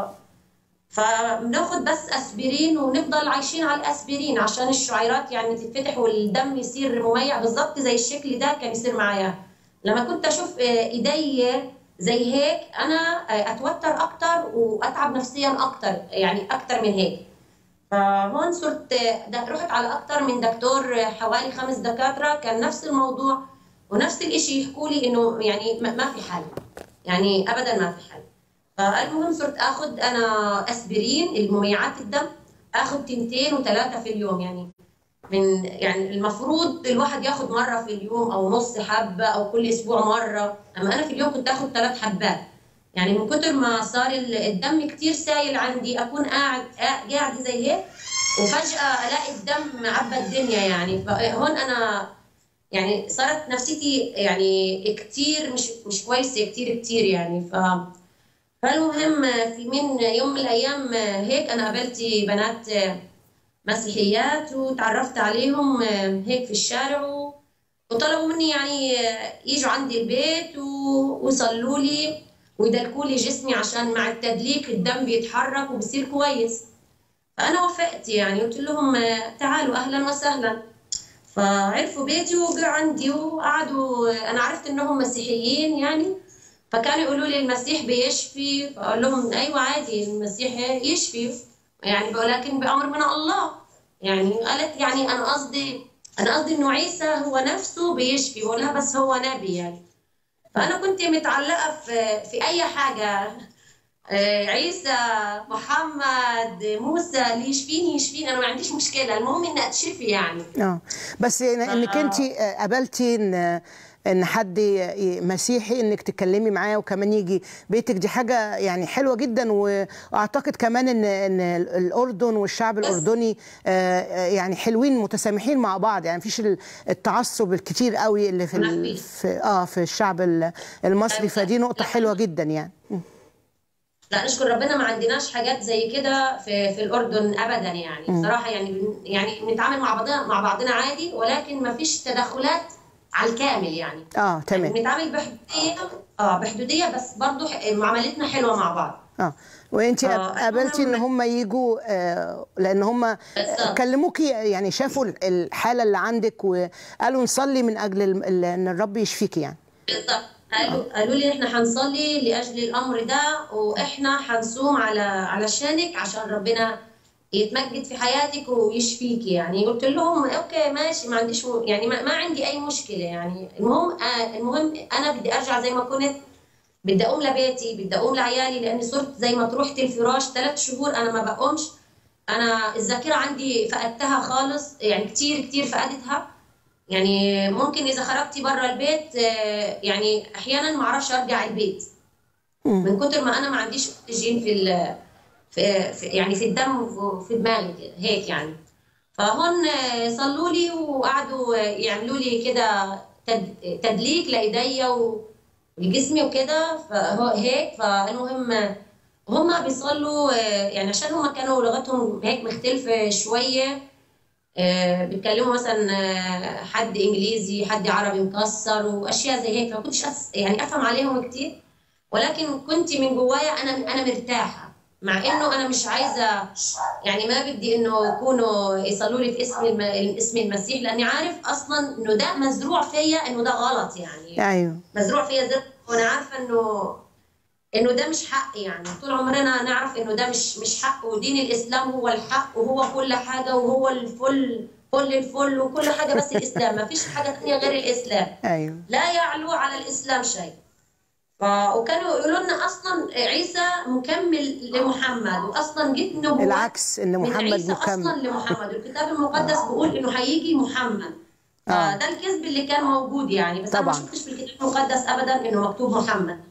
Speaker 3: فبناخد بس اسبرين ونفضل عايشين على الاسبرين عشان الشعيرات يعني تتفتح والدم يصير مميع بالضبط زي الشكل ده كان يصير معايا لما كنت اشوف آه، ايدي زي هيك انا اتوتر اكتر واتعب نفسيا اكتر يعني اكتر من هيك فهون صرت د- رحت على اكتر من دكتور حوالي خمس دكاتره كان نفس الموضوع ونفس الشيء يحكوا لي انه يعني ما ما في حل يعني ابدا ما في حل فالمهم صرت اخذ انا اسبرين المميعات الدم اخذ تنتين وثلاثه في اليوم يعني من يعني المفروض الواحد ياخد مره في اليوم او نص حبه او كل اسبوع مره اما انا في اليوم كنت اخد ثلاث حبات يعني من كتر ما صار ال- الدم كتير سايل عندي اكون قاعد قاعده زي هيك وفجاه الاقي الدم عبى الدنيا يعني فهون انا يعني صارت نفسيتي يعني كتير مش مش كويسه كتير كتير يعني ف فالمهم في من يوم من الايام هيك انا قابلت بنات مسيحيات وتعرفت عليهم هيك في الشارع و- وطلبوا مني يعني يجوا عندي البيت و- ويصلوا لي ويدلكوا لي جسمي عشان مع التدليك الدم بيتحرك وبصير كويس فانا وافقت يعني قلت لهم تعالوا اهلا وسهلا فعرفوا بيتي وجوا عندي وقعدوا انا عرفت انهم مسيحيين يعني فكانوا يقولوا لي المسيح بيشفي فاقول لهم ايوه عادي المسيح يشفي يعني ولكن بامر من الله يعني قالت يعني انا قصدي انا قصدي انه عيسى هو نفسه بيشفي بقول لها بس هو نبي يعني فانا كنت متعلقه في في اي حاجه آه، عيسى محمد موسى اللي يشفيني يشفيني انا ما عنديش مشكله المهم اني اتشفي يعني
Speaker 2: اه بس إن- انك
Speaker 3: ف-
Speaker 2: انت قابلتي ان ان حد ي- مسيحي انك تتكلمي معاه وكمان يجي بيتك دي حاجه يعني حلوه جدا واعتقد كمان ان ان الاردن والشعب الاردني آه، آه، يعني حلوين متسامحين مع بعض يعني مفيش ال- التعصب الكتير قوي اللي في ال- في اه في الشعب ال- المصري فدي نقطه حلوه جدا يعني
Speaker 3: لا نشكر ربنا ما عندناش حاجات زي كده في في الاردن ابدا يعني
Speaker 2: مم.
Speaker 3: بصراحه يعني بن- يعني بنتعامل مع بعضنا مع بعضنا عادي ولكن ما فيش تدخلات على الكامل يعني
Speaker 2: اه تمام
Speaker 3: بنتعامل بحدوديه اه بحدوديه بس برضو ح- معاملتنا حلوه مع بعض
Speaker 2: اه وانت
Speaker 3: آه،
Speaker 2: قابلتي ان هم يجوا آه، لان هم كلموكي يعني شافوا الحاله اللي عندك وقالوا نصلي من اجل الم- ال- ان الرب يشفيكي يعني
Speaker 3: بالضبط قالوا قالوا لي احنا هنصلي لاجل الامر ده واحنا هنصوم على علشانك عشان ربنا يتمجد في حياتك ويشفيكي يعني قلت لهم اوكي ماشي ما عنديش م- يعني ما, ما عندي اي مشكله يعني المهم آه المهم انا بدي ارجع زي ما كنت بدي اقوم لبيتي بدي اقوم لعيالي لاني صرت زي ما تروحت الفراش ثلاث شهور انا ما بقومش انا الذاكره عندي فقدتها خالص يعني كتير كتير فقدتها يعني ممكن اذا خرجتي برا البيت آه، يعني احيانا ما اعرفش ارجع البيت من كتر ما انا ما عنديش اكسجين في ال في في- يعني في الدم وفي دماغي كده هيك يعني فهون آه، صلوا لي وقعدوا آه، يعملوا لي كده تد- تدليك لايديا و- ولجسمي وكده فهو هيك فالمهم آه، هم بيصلوا آه، يعني عشان هم كانوا لغتهم هيك مختلفة شوية آه، بيتكلموا مثلا آه، حد انجليزي حد عربي مكسر واشياء زي هيك فما كنتش أس... يعني افهم عليهم كتير ولكن كنت من جوايا انا انا مرتاحه مع انه انا مش عايزه يعني ما بدي انه يكونوا يصلوا لي في اسم الم... اسم المسيح لاني عارف اصلا انه ده مزروع فيا انه ده غلط يعني
Speaker 2: ايوه
Speaker 3: مزروع فيا زر وانا عارفه انه انه ده مش حق يعني طول عمرنا نعرف انه ده مش مش حق ودين الاسلام هو الحق وهو كل حاجه وهو الفل كل الفل وكل حاجه بس الاسلام ما فيش حاجه ثانيه غير الاسلام
Speaker 2: ايوه
Speaker 3: لا يعلو على الاسلام شيء ف... وكانوا يقولوا لنا اصلا عيسى مكمل لمحمد واصلا جت نبوه
Speaker 2: العكس ان
Speaker 3: من
Speaker 2: محمد
Speaker 3: عيسى اصلا
Speaker 2: مكمل
Speaker 3: لمحمد الكتاب المقدس بيقول انه هيجي محمد
Speaker 2: آه.
Speaker 3: فده الكذب اللي كان موجود يعني بس انا ما
Speaker 2: طبعاً.
Speaker 3: شفتش في الكتاب المقدس ابدا انه مكتوب محمد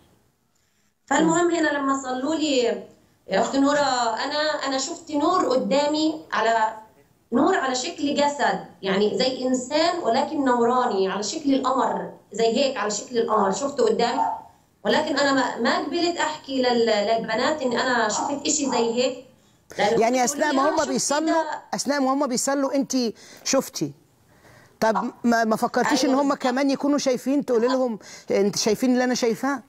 Speaker 3: فالمهم هنا لما صلوا لي يا اخت نوره انا انا شفت نور قدامي على نور على شكل جسد يعني زي انسان ولكن نوراني على شكل القمر زي هيك على شكل القمر شفته قدامي ولكن انا ما ما قبلت احكي لل- للبنات ان انا شفت إشي زي هيك لأنه
Speaker 2: يعني
Speaker 3: كنت
Speaker 2: اثناء
Speaker 3: تقولي
Speaker 2: ما
Speaker 3: أنا
Speaker 2: هم
Speaker 3: شفت
Speaker 2: بيصلوا اثناء ما هم بيصلوا انت شفتي طب ما ما فكرتيش ان
Speaker 3: أيوة
Speaker 2: هم كمان يكونوا شايفين تقولي لهم انت شايفين اللي انا شايفاه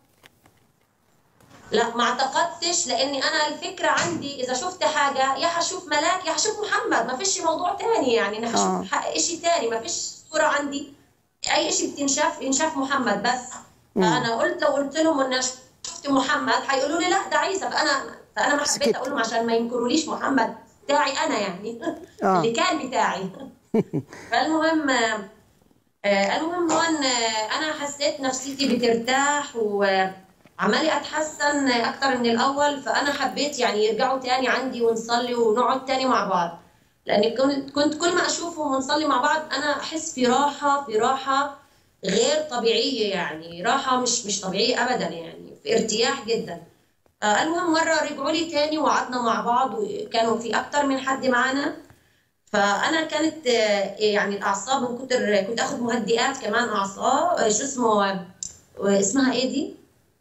Speaker 3: لا ما اعتقدتش لاني انا الفكره عندي اذا شفت حاجه يا هشوف ملاك يا هشوف محمد ما فيش موضوع تاني يعني انا
Speaker 2: آه.
Speaker 3: هشوف ح- شيء تاني ما فيش صوره عندي اي شيء بتنشاف ينشاف محمد بس فانا قلت لو قلت لهم ان شفت محمد هيقولوا لي لا ده عيسى فانا فانا ما حبيت
Speaker 2: سكت.
Speaker 3: اقول لهم عشان ما ينكروليش محمد بتاعي انا يعني
Speaker 2: آه.
Speaker 3: اللي كان بتاعي فالمهم آه، آه، المهم هو ان آه، انا حسيت نفسيتي بترتاح وعمالي اتحسن اكتر من الاول فانا حبيت يعني يرجعوا تاني عندي ونصلي ونقعد تاني مع بعض لان كنت كنت كل ما اشوفهم ونصلي مع بعض انا احس في راحه في راحه غير طبيعيه يعني راحه مش مش طبيعيه ابدا يعني في ارتياح جدا آه، المهم مره رجعوا لي تاني وقعدنا مع بعض وكانوا في اكتر من حد معانا فانا كانت آه، يعني الاعصاب من كتر كنت اخد مهدئات كمان اعصاب آه، شو اسمه آه، اسمها ايه دي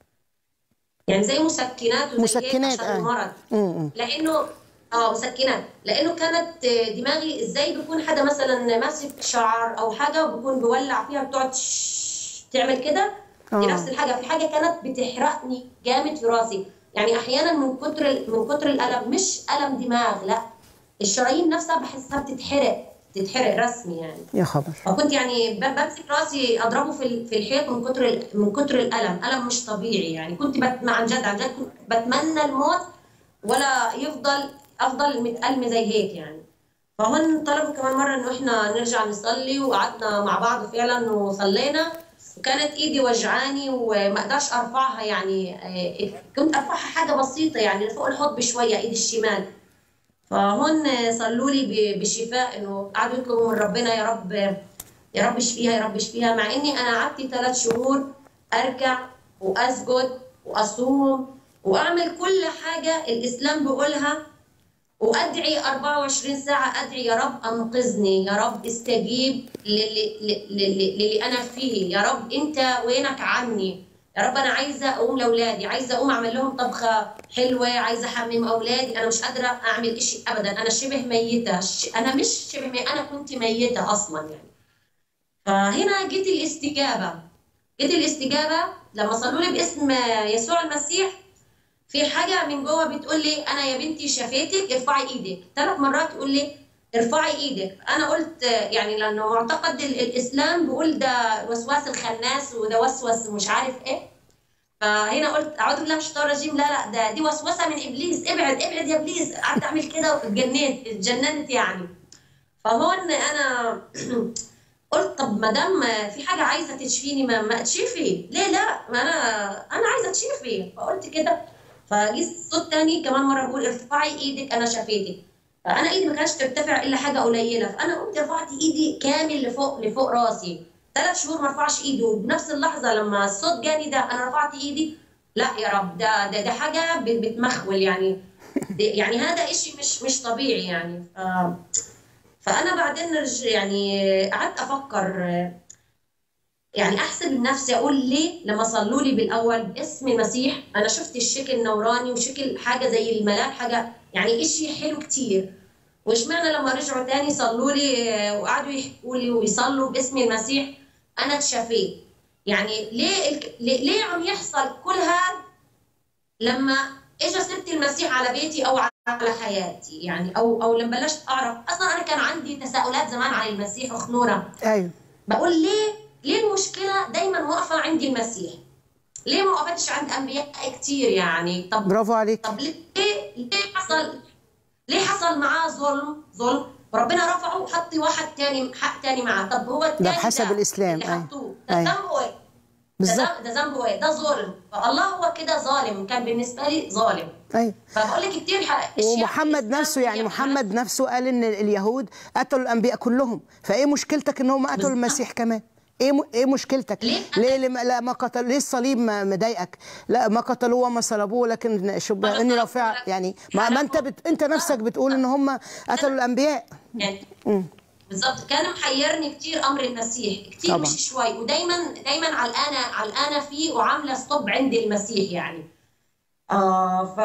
Speaker 3: يعني زي مسكنات وزي هيك
Speaker 2: مسكنات،
Speaker 3: عشان
Speaker 2: آه.
Speaker 3: المرض
Speaker 2: م-م.
Speaker 3: لانه اه مسكنات لانه كانت آه، دماغي ازاي بيكون حدا مثلا ماسك شعر او حاجه وبكون بولع فيها بتقعد شش- تعمل كده دي
Speaker 2: آه.
Speaker 3: نفس الحاجه في حاجه كانت بتحرقني جامد في راسي يعني احيانا من كتر من كتر الالم مش الم دماغ لا الشرايين نفسها بحسها بتتحرق تتحرق رسمي يعني
Speaker 2: يا خبر
Speaker 3: فكنت يعني ب- بمسك راسي اضربه في ال- في الحيط من كتر ال- من كتر الالم الم مش طبيعي يعني كنت بت... عن جد عن جد كنت بتمنى الموت ولا يفضل افضل متألمة زي هيك يعني فهون طلبوا كمان مرة انه احنا نرجع نصلي وقعدنا مع بعض فعلا وصلينا وكانت ايدي وجعاني وما اقدرش ارفعها يعني آه، كنت ارفعها حاجة بسيطة يعني فوق الحوض بشوية ايدي الشمال فهون صلوا لي ب- بالشفاء انه قعدوا يطلبوا من ربنا يا رب يا رب اشفيها يا رب اشفيها مع اني انا قعدت ثلاث شهور اركع واسجد واصوم واعمل كل حاجه الاسلام بيقولها وادعي 24 ساعه ادعي يا رب انقذني يا رب استجيب للي, للي, للي انا فيه يا رب انت وينك عني يا رب انا عايزه اقوم لاولادي عايزه اقوم اعمل لهم طبخه حلوه عايزه احمم اولادي انا مش قادره اعمل إشي ابدا انا شبه ميته ش- انا مش شبه ميته انا كنت ميته اصلا يعني فهنا جت الاستجابه جت الاستجابه لما صلوا لي باسم يسوع المسيح في حاجه من جوه بتقول لي انا يا بنتي شفيتك ارفعي ايدك ثلاث مرات تقول لي ارفعي ايدك انا قلت يعني لانه معتقد ال- الاسلام بيقول ده وسواس الخناس وده وسوس مش عارف ايه فهنا قلت اعوذ بالله من الشيطان الرجيم لا لا ده دي وسوسه من ابليس ابعد ابعد يا ابليس قعدت اعمل كده واتجننت اتجننت يعني فهون انا قلت طب ما دام في حاجه عايزه تشفيني ما, ما تشفي ليه لا ما انا انا عايزه تشفي فقلت كده فجي صوت تاني كمان مره بقول ارفعي ايدك انا شفيتك فانا ايدي ما كانتش ترتفع الا حاجه قليله فانا قمت رفعت ايدي كامل لفوق لفوق راسي ثلاث شهور ما ارفعش ايدي وبنفس اللحظه لما الصوت جاني ده انا رفعت ايدي لا يا رب ده ده, ده حاجه بت- بتمخول يعني ده- يعني هذا إشي مش مش طبيعي يعني ف فانا بعدين رج- يعني قعدت افكر يعني احسب لنفسي اقول ليه لما صلوا لي بالاول باسم المسيح انا شفت الشكل النوراني وشكل حاجه زي الملاك حاجه يعني إشي حلو كتير واشمعنى لما رجعوا تاني صلوا لي آه، وقعدوا يحكوا لي ويصلوا باسم المسيح انا اتشفيت يعني ليه الك- ليه ليه عم يحصل كل هذا لما اجى سيره المسيح على بيتي او على حياتي يعني او او لما بلشت اعرف اصلا انا كان عندي تساؤلات زمان عن المسيح وخنوره
Speaker 2: ايوه
Speaker 3: بقول ليه ليه المشكله دايما واقفه عند المسيح ليه ما وقفتش عند انبياء كتير يعني طب
Speaker 2: برافو عليك
Speaker 3: طب ليه ليه حصل ليه حصل معاه ظلم ظلم وربنا رفعه وحط واحد تاني حق تاني معاه طب هو التاني
Speaker 2: بحسب الإسلام،
Speaker 3: اللي
Speaker 2: أيوة.
Speaker 3: حطوه ده
Speaker 2: أيوة.
Speaker 3: ذنبه ايه؟
Speaker 2: بالظبط
Speaker 3: ده ذنب- ده ذنبه ايه؟ ده ظلم فالله هو كده ظالم كان بالنسبه لي ظالم
Speaker 2: ايوه
Speaker 3: فبقول لك كتير ح- أشياء في
Speaker 2: ومحمد
Speaker 3: الإسلام
Speaker 2: نفسه يعني
Speaker 3: هي
Speaker 2: محمد نفسه قال ان اليهود قتلوا الانبياء كلهم فايه مشكلتك ان هم قتلوا
Speaker 3: بالظبط.
Speaker 2: المسيح كمان ايه م... ايه مشكلتك
Speaker 3: ليه؟
Speaker 2: ليه لما لا ما قتل ليه الصليب ما مضايقك لا ما قتلوه وما صلبوه لكن شوف
Speaker 3: ما
Speaker 2: اني
Speaker 3: صلبوه
Speaker 2: رافع
Speaker 3: لكن
Speaker 2: يعني ما, ما انت بت... انت نفسك بتقول ان هم قتلوا الانبياء
Speaker 3: يعني
Speaker 2: مم.
Speaker 3: بالظبط كان محيرني كتير امر المسيح كتير
Speaker 2: طبعاً.
Speaker 3: مش شوي ودايما دايما علقانه علقانه فيه وعامله ستوب عند المسيح يعني اه ف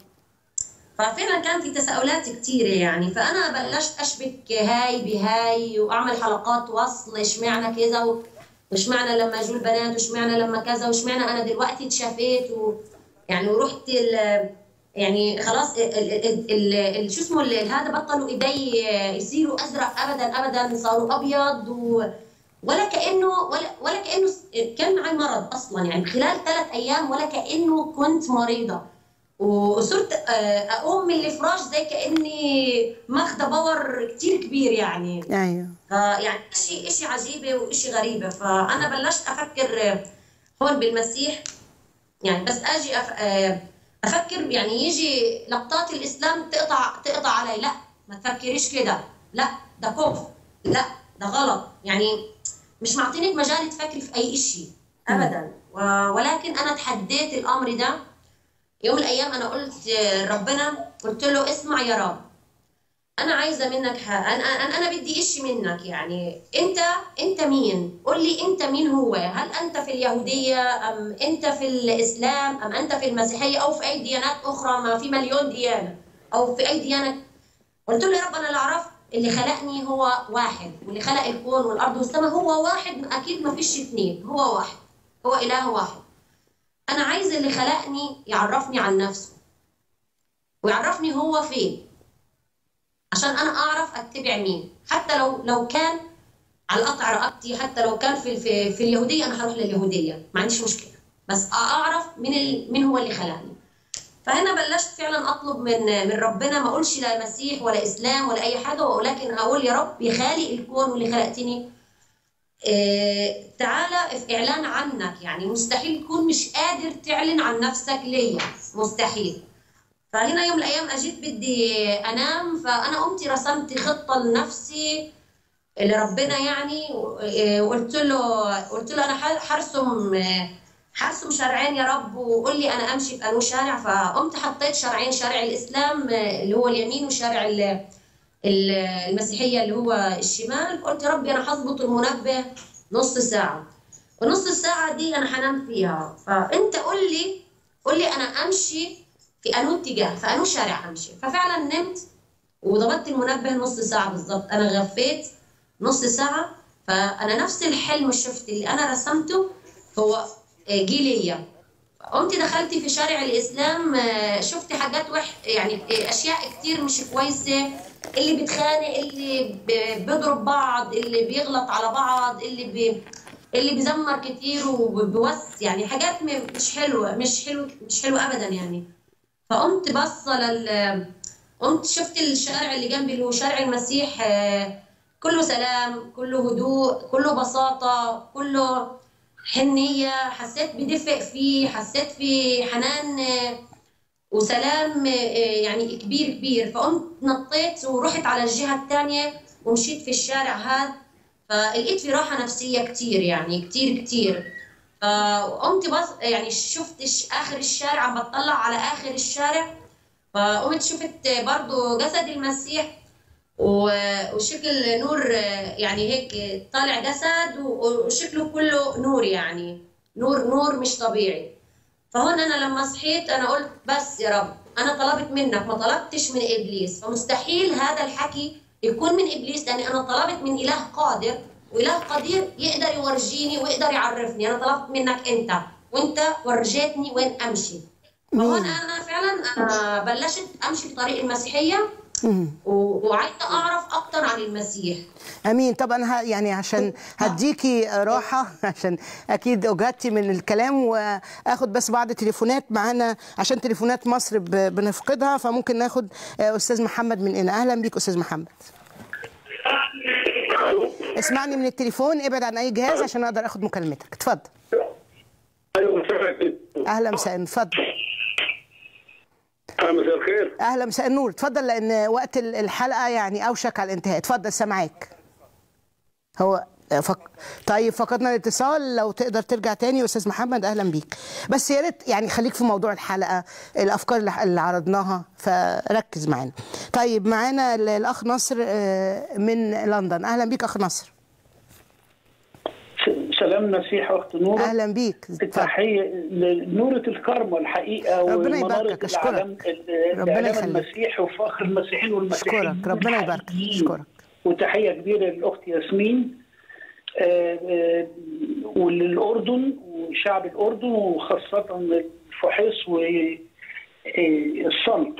Speaker 3: ففعلا كان في تساؤلات كتيرة يعني فأنا بلشت أشبك هاي بهاي وأعمل حلقات وصل إشمعنى كذا و- وإشمعنى لما جو البنات وإشمعنى لما كذا وإشمعنى أنا دلوقتي اتشافيت و يعني ورحت ال يعني خلاص ال ال ال ال شو اسمه ال- هذا بطلوا ايدي يصيروا ازرق ابدا ابدا صاروا ابيض و ولا كانه ولا ولا كانه س- كان معي مرض اصلا يعني خلال ثلاث ايام ولا كانه كنت مريضه وصرت آه، اقوم من الفراش زي كاني ماخذه باور كتير كبير يعني
Speaker 2: ايوه
Speaker 3: فيعني شيء شيء عجيبه وشيء غريبه فانا بلشت افكر آه، هون بالمسيح يعني بس اجي أف... آه، افكر يعني يجي لقطات الاسلام تقطع تقطع علي لا ما تفكريش كده لا ده كفر لا ده غلط يعني مش معطينك مجال تفكري في اي شيء ابدا و... ولكن انا تحديت الامر ده يوم من الايام انا قلت آه، ربنا قلت له اسمع يا رب انا عايزه منك حق انا انا انا بدي اشي منك يعني انت انت مين قول لي انت مين هو هل انت في اليهوديه ام انت في الاسلام ام انت في المسيحيه او في اي ديانات اخرى ما في مليون ديانه او في اي ديانه قلت له يا رب انا اللي اعرف اللي خلقني هو واحد واللي خلق الكون والارض والسماء هو واحد اكيد ما فيش اثنين هو واحد هو اله واحد انا عايز اللي خلقني يعرفني عن نفسه ويعرفني هو فين عشان انا اعرف اتبع مين حتى لو لو كان على قطع رقبتي حتى لو كان في في, في اليهوديه انا هروح لليهوديه ما عنديش مشكله بس اعرف مين ال... مين هو اللي خلقني فهنا بلشت فعلا اطلب من من ربنا ما اقولش لا مسيح ولا اسلام ولا اي حاجه ولكن اقول يا رب يا خالق الكون واللي خلقتني إيه تعالى في اعلان عنك يعني مستحيل تكون مش قادر تعلن عن نفسك ليا مستحيل فهنا يوم من الايام اجيت بدي انام فانا قمت رسمت خطه لنفسي لربنا يعني و- وقلت له قلت له انا ح- حرسم حرسم شرعين يا رب وقول لي انا امشي في انو شارع فقمت حطيت شرعين شارع الاسلام اللي هو اليمين وشارع ال- ال- المسيحيه اللي هو الشمال قلت يا ربي انا هظبط المنبه نص ساعه ونص الساعه دي انا هنام فيها فانت قول لي قول لي انا امشي في انو اتجاه في انو شارع امشي ففعلا نمت وضبطت المنبه نص ساعه بالظبط انا غفيت نص ساعه فانا نفس الحلم شفت اللي انا رسمته هو آه، جه ليا قمت دخلت في شارع الاسلام آه، شفت حاجات وح يعني آه، اشياء كتير مش كويسه اللي بيتخانق اللي ب- بيضرب بعض اللي بيغلط على بعض اللي بي اللي بيزمر كتير وبيوس يعني حاجات م- مش حلوه مش حلوه مش حلوه ابدا يعني فقمت باصه لل قمت شفت الشارع اللي جنبي اللي هو شارع المسيح آه، كله سلام كله هدوء كله بساطة كله حنية حسيت بدفء فيه حسيت في حنان آه، وسلام آه، يعني كبير كبير فقمت نطيت ورحت على الجهة الثانية ومشيت في الشارع هذا فلقيت في راحة نفسية كتير يعني كتير كتير فقمت بس يعني شفت الش- آخر الشارع عم بطلع على آخر الشارع فقمت شفت برضو جسد المسيح و- وشكل نور آه، يعني هيك طالع جسد و- وشكله كله نور يعني نور نور مش طبيعي فهون انا لما صحيت انا قلت بس يا رب انا طلبت منك ما طلبتش من ابليس فمستحيل هذا الحكي يكون من ابليس لاني انا طلبت من اله قادر واله قدير يقدر يورجيني ويقدر يعرفني انا طلبت منك انت وانت ورجيتني وين امشي فهون انا فعلا أنا بلشت امشي في طريق المسيحيه و- وعايزه اعرف اكتر عن المسيح
Speaker 2: امين طبعا ه- يعني عشان هديكي راحه عشان اكيد اجهدتي من الكلام واخد بس بعض تليفونات معانا عشان تليفونات مصر ب- بنفقدها فممكن ناخد آه، استاذ محمد من هنا اهلا بيك استاذ محمد اسمعني من التليفون ابعد عن اي جهاز عشان اقدر اخد مكالمتك اتفضل
Speaker 10: ايوه
Speaker 2: اهلا مساء اتفضل
Speaker 10: مساء الخير
Speaker 2: اهلا مساء النور اتفضل لان وقت ال- الحلقه يعني اوشك على الانتهاء اتفضل سامعاك هو فك... طيب فقدنا الاتصال لو تقدر ترجع تاني يا استاذ محمد اهلا بيك بس يا ريت يعني خليك في موضوع الحلقه الافكار اللي اللي عرضناها فركز معانا طيب معانا ال- الاخ نصر آه، من لندن اهلا بيك اخ نصر
Speaker 11: سلام مسيح واخت نورة
Speaker 2: اهلا بيك
Speaker 11: تحية لنورة الكرمة الحقيقة
Speaker 2: ربنا
Speaker 11: ومنارة
Speaker 2: يباركك، أشكرك.
Speaker 11: العالم ال-
Speaker 2: ربنا
Speaker 11: الإعلام
Speaker 2: يخليك.
Speaker 11: المسيحي وفخر المسيحيين والمسيحيين
Speaker 2: اشكرك ربنا يبارك اشكرك
Speaker 11: وتحية كبيرة للأخت ياسمين آه، آه، وللأردن وشعب الأردن وخاصة الفحيص والصمت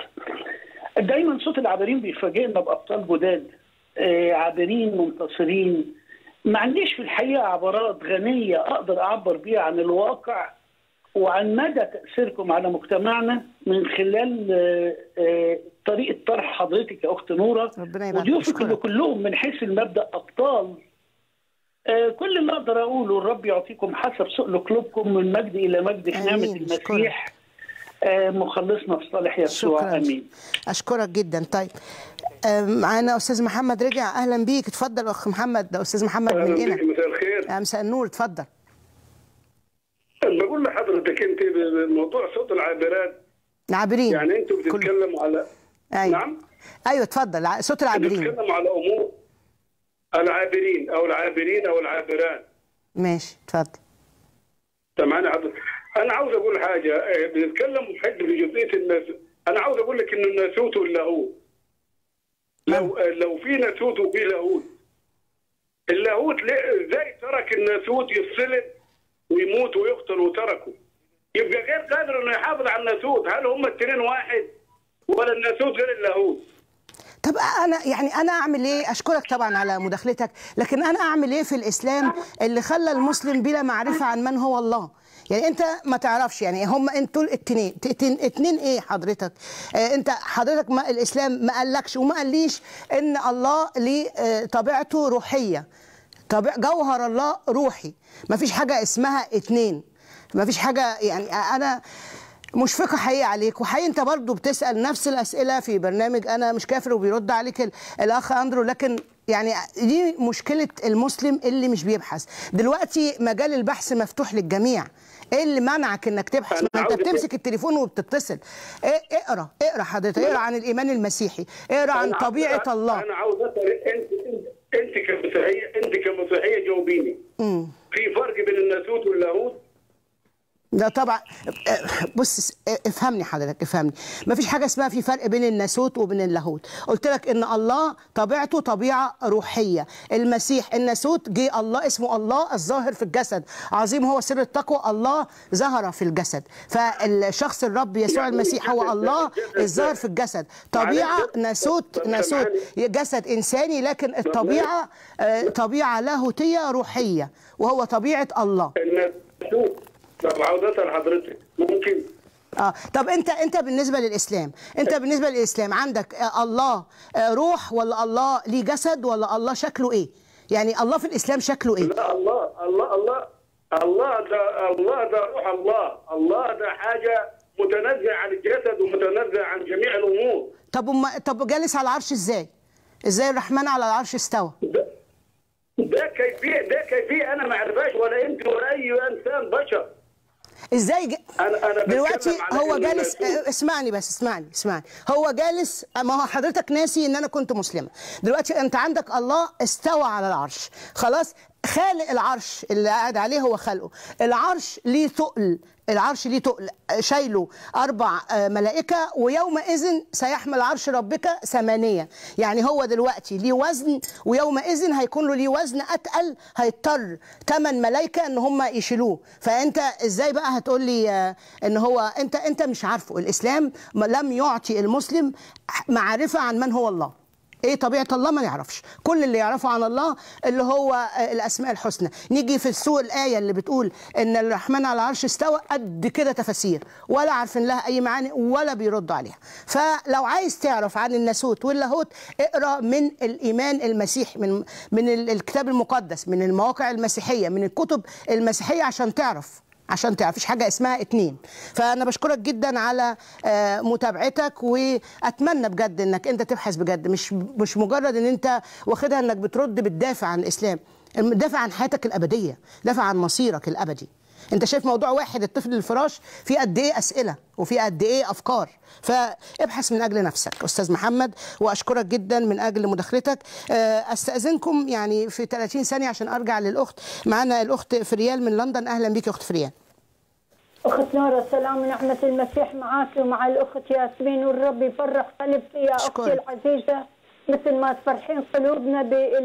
Speaker 11: دايما صوت العابرين بيفاجئنا بأبطال جداد آه، عابرين منتصرين ما عنديش في الحقيقه عبارات غنيه اقدر اعبر بيها عن الواقع وعن مدى تاثيركم على مجتمعنا من خلال آه، آه، طريقه طرح حضرتك يا اخت نوره
Speaker 2: ربنا يبارك
Speaker 11: وضيوفك
Speaker 2: أشكرك.
Speaker 11: اللي كلهم من حيث المبدا ابطال آه، كل اللي اقدر اقوله الرب يعطيكم حسب سؤل قلوبكم من مجد الى مجد في نعمه
Speaker 2: آمين.
Speaker 11: المسيح آه، مخلصنا في صالح يسوع
Speaker 2: شكرا
Speaker 11: امين
Speaker 2: اشكرك جدا طيب آه، معانا استاذ محمد رجع اهلا بيك اتفضل اخ محمد ده استاذ محمد
Speaker 10: اهلا
Speaker 2: من
Speaker 10: بك
Speaker 2: هنا
Speaker 10: مساء الخير
Speaker 2: آه، مساء النور اتفضل
Speaker 10: بقول لحضرتك انت موضوع صوت العابرات
Speaker 2: العابرين
Speaker 10: يعني انتوا بتتكلموا على
Speaker 2: أيوة.
Speaker 10: نعم
Speaker 2: ايوه اتفضل ع- صوت العابرين
Speaker 10: بتتكلموا على امور العابرين او العابرين او العابران
Speaker 2: ماشي اتفضل
Speaker 10: سامعني حضرتك انا عاوز اقول حاجه اه، بنتكلم في حته في جزئيه الناس انا عاوز اقول لك ان الناسوت واللاهوت لو اه، لو في ناسوت وفي لاهوت اللاهوت ليه- ازاي ترك الناسوت يصلب ويموت ويقتل وتركه يبقى غير قادر انه يحافظ على الناسوت هل هم الاثنين واحد ولا الناسوت غير اللاهوت
Speaker 2: طب انا يعني انا اعمل ايه اشكرك طبعا على مداخلتك لكن انا اعمل ايه في الاسلام اللي خلى المسلم بلا معرفه عن من هو الله يعني انت ما تعرفش يعني هم انتوا الاتنين اتنين, اتنين ايه حضرتك اه انت حضرتك ما الاسلام ما قالكش وما قاليش ان الله ليه اه طبيعته روحيه طبيع جوهر الله روحي ما فيش حاجه اسمها اتنين ما فيش حاجه يعني انا مشفقة حقيقة عليك وحقيقي انت برضو بتسأل نفس الأسئلة في برنامج أنا مش كافر وبيرد عليك ال- الأخ أندرو لكن يعني دي مشكلة المسلم اللي مش بيبحث دلوقتي مجال البحث مفتوح للجميع ايه اللي منعك انك تبحث
Speaker 10: أنا
Speaker 2: ما انت
Speaker 10: عاوز أقول-
Speaker 2: بتمسك التليفون وبتتصل إيه اقرا اقرا حضرتك اقرا عن الايمان المسيحي اقرا عن
Speaker 10: أنا عاوز-
Speaker 2: طبيعة الله
Speaker 10: انا عاوز اسال انت انت انت كمسيحيه انت كمسيحيه جاوبيني
Speaker 2: مم.
Speaker 10: في فرق بين الناسوت واللاهوت
Speaker 2: ده طبعا بص افهمني حضرتك افهمني ما فيش حاجه اسمها في فرق بين الناسوت وبين اللاهوت قلت لك ان الله طبيعته طبيعه روحيه المسيح الناسوت جه الله اسمه الله الظاهر في الجسد عظيم هو سر التقوى الله ظهر في الجسد فالشخص الرب يسوع المسيح هو الله الظاهر في الجسد طبيعه ناسوت ناسوت جسد انساني لكن الطبيعه آه، طبيعه لاهوتيه روحيه وهو طبيعه الله
Speaker 10: الناسوت طب عاوز اسال حضرتك ممكن
Speaker 2: اه طب انت انت بالنسبه للاسلام انت بالنسبه للاسلام عندك آه الله آه روح ولا الله ليه جسد ولا الله شكله ايه يعني الله في الاسلام شكله ايه
Speaker 10: لا الله الله الله الله ده الله ده روح الله الله ده حاجه متنزه عن الجسد ومتنزه عن جميع الامور
Speaker 2: طب وما طب جالس على العرش ازاي ازاي الرحمن على العرش استوى
Speaker 10: ده كيفيه ده كيفيه انا ما اعرفهاش ولا انت ولا اي انسان بشر
Speaker 2: ازاي ج...
Speaker 10: انا انا بتكلم
Speaker 2: دلوقتي
Speaker 10: على
Speaker 2: هو
Speaker 10: إن
Speaker 2: جالس
Speaker 10: الناسوت-
Speaker 2: آه، اسمعني بس اسمعني اسمعني هو جالس ما هو حضرتك ناسي ان انا كنت مسلمه دلوقتي انت عندك الله استوى على العرش خلاص خالق العرش اللي قاعد عليه هو خلقه العرش ليه تقل العرش ليه تقل آه، شايله اربع آه، ملائكه ويومئذ سيحمل عرش ربك ثمانيه يعني هو دلوقتي ليه وزن ويومئذ هيكون له ليه وزن اتقل هيضطر ثمان ملائكه ان هم يشيلوه فانت ازاي بقى هتقول لي آه، ان هو انت انت مش عارفه الاسلام ما- لم يعطي المسلم معرفه عن من هو الله ايه طبيعه الله ما نعرفش كل اللي يعرفه عن الله اللي هو آه، الاسماء الحسنى نيجي في السوق الايه اللي بتقول ان الرحمن على العرش استوى قد كده تفاسير ولا عارفين لها اي معاني ولا بيردوا عليها فلو عايز تعرف عن الناسوت واللاهوت اقرا من الايمان المسيحي من من ال- الكتاب المقدس من المواقع المسيحيه من الكتب المسيحيه عشان تعرف عشان تعرف مفيش حاجه اسمها اتنين فانا بشكرك جدا على آه، متابعتك واتمنى بجد انك انت تبحث بجد مش مش مجرد ان انت واخدها انك بترد بتدافع عن الاسلام دافع عن حياتك الابديه دافع عن مصيرك الابدي انت شايف موضوع واحد الطفل الفراش في قد ايه اسئله وفي قد ايه افكار فابحث من اجل نفسك استاذ محمد واشكرك جدا من اجل مداخلتك آه، استاذنكم يعني في 30 ثانيه عشان ارجع للاخت معانا الاخت فريال من لندن اهلا بيك يا اخت فريال
Speaker 12: أخت نورة سلام ونعمة المسيح معاك ومع الأخت ياسمين والرب يفرح قلبك يا أختي
Speaker 2: أشكرك.
Speaker 12: العزيزة مثل ما تفرحين قلوبنا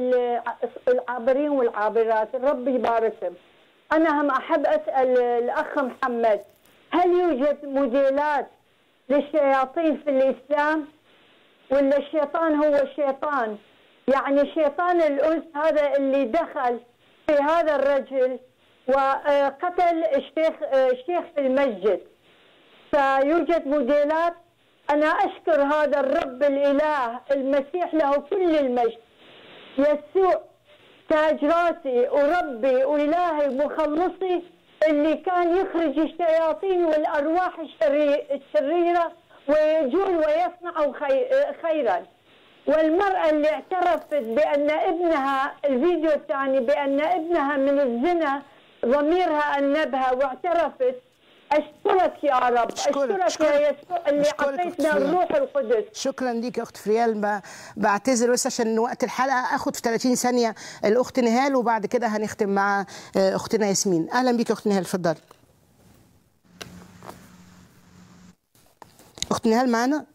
Speaker 12: بالعابرين والعابرات الرب يباركهم أنا هم أحب أسأل الأخ محمد هل يوجد موديلات للشياطين في الإسلام ولا الشيطان هو الشيطان يعني شيطان الأنس هذا اللي دخل في هذا الرجل وقتل الشيخ الشيخ في المسجد فيوجد موديلات أنا أشكر هذا الرب الإله المسيح له كل المجد يسوع تاج راسي وربي وإلهي مخلصي اللي كان يخرج الشياطين والأرواح الشري- الشريرة ويجول ويصنع خي- خيرا والمرأة اللي اعترفت بأن ابنها الفيديو الثاني بأن ابنها من الزنا ضميرها أنبها واعترفت أشكرك يا رب أشكرك, أشكرك يا يسوع اللي
Speaker 2: أشكرك أخت
Speaker 12: أعطيتنا
Speaker 2: فريال.
Speaker 12: الروح القدس
Speaker 2: شكرا ليك يا اخت فريال ب- بعتذر بس عشان وقت الحلقه اخد في 30 ثانيه الاخت نهال وبعد كده هنختم مع آه، اختنا ياسمين اهلا بيك يا اخت نهال اتفضلي اخت نهال معانا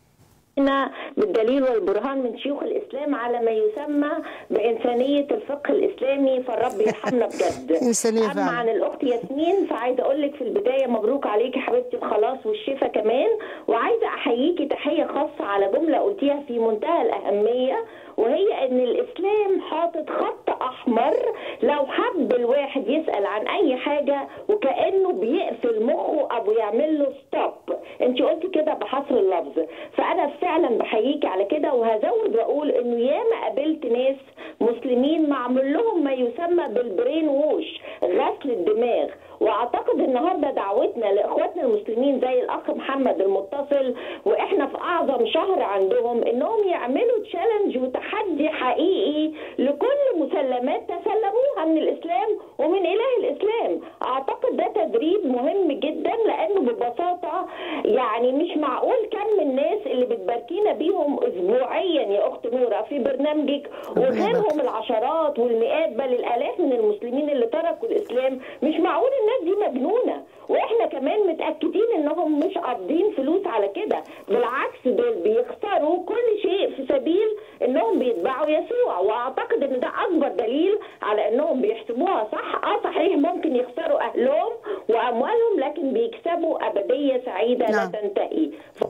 Speaker 13: هنا بالدليل والبرهان من شيوخ الاسلام على ما يسمى بانسانيه الفقه الاسلامي فالرب يرحمنا بجد.
Speaker 2: إنسانية
Speaker 13: اما
Speaker 2: فعلا.
Speaker 13: عن الاخت ياسمين فعايزه اقول لك في البدايه مبروك عليكي حبيبتي الخلاص والشفاء كمان وعايزه احييكي تحيه خاصه على جمله قلتيها في منتهى الاهميه وهي ان الاسلام حاطط خط احمر لو حب الواحد يسال عن اي حاجه وكانه بيقفل مخه او يعمل له ستوب انت قلتي كده بحصر اللفظ فانا فعلا بحييكي على كده وهزود واقول انه ياما قابلت ناس مسلمين معمول لهم ما يسمى بالبرين ووش غسل الدماغ واعتقد النهارده دعوتنا لاخواتنا المسلمين زي الاخ محمد المتصل واحنا في اعظم شهر عندهم انهم يعملوا تشالنج وتحدي حقيقي لكل مسلمات تسلموها من الاسلام ومن اله الاسلام اعتقد ده تدريب مهم جدا لانه ببساطه يعني مش معقول كم الناس اللي بتباركينا بيهم اسبوعيا يا اخت نوره في برنامجك وغيرهم العشرات والمئات بل الالاف من المسلمين اللي تركوا الاسلام مش معقول الناس دي مجنونه واحنا كمان متاكدين انهم مش قابضين فلوس على كده بالعكس دول بيخسروا كل شيء في سبيل انهم بيتبعوا يسوع واعتقد ان ده اكبر دليل على انهم بيحسبوها صح اه صحيح ممكن يخسروا اهلهم واموالهم لكن بيكسبوا ابديه سعيده
Speaker 2: نعم.
Speaker 13: لا تنتهي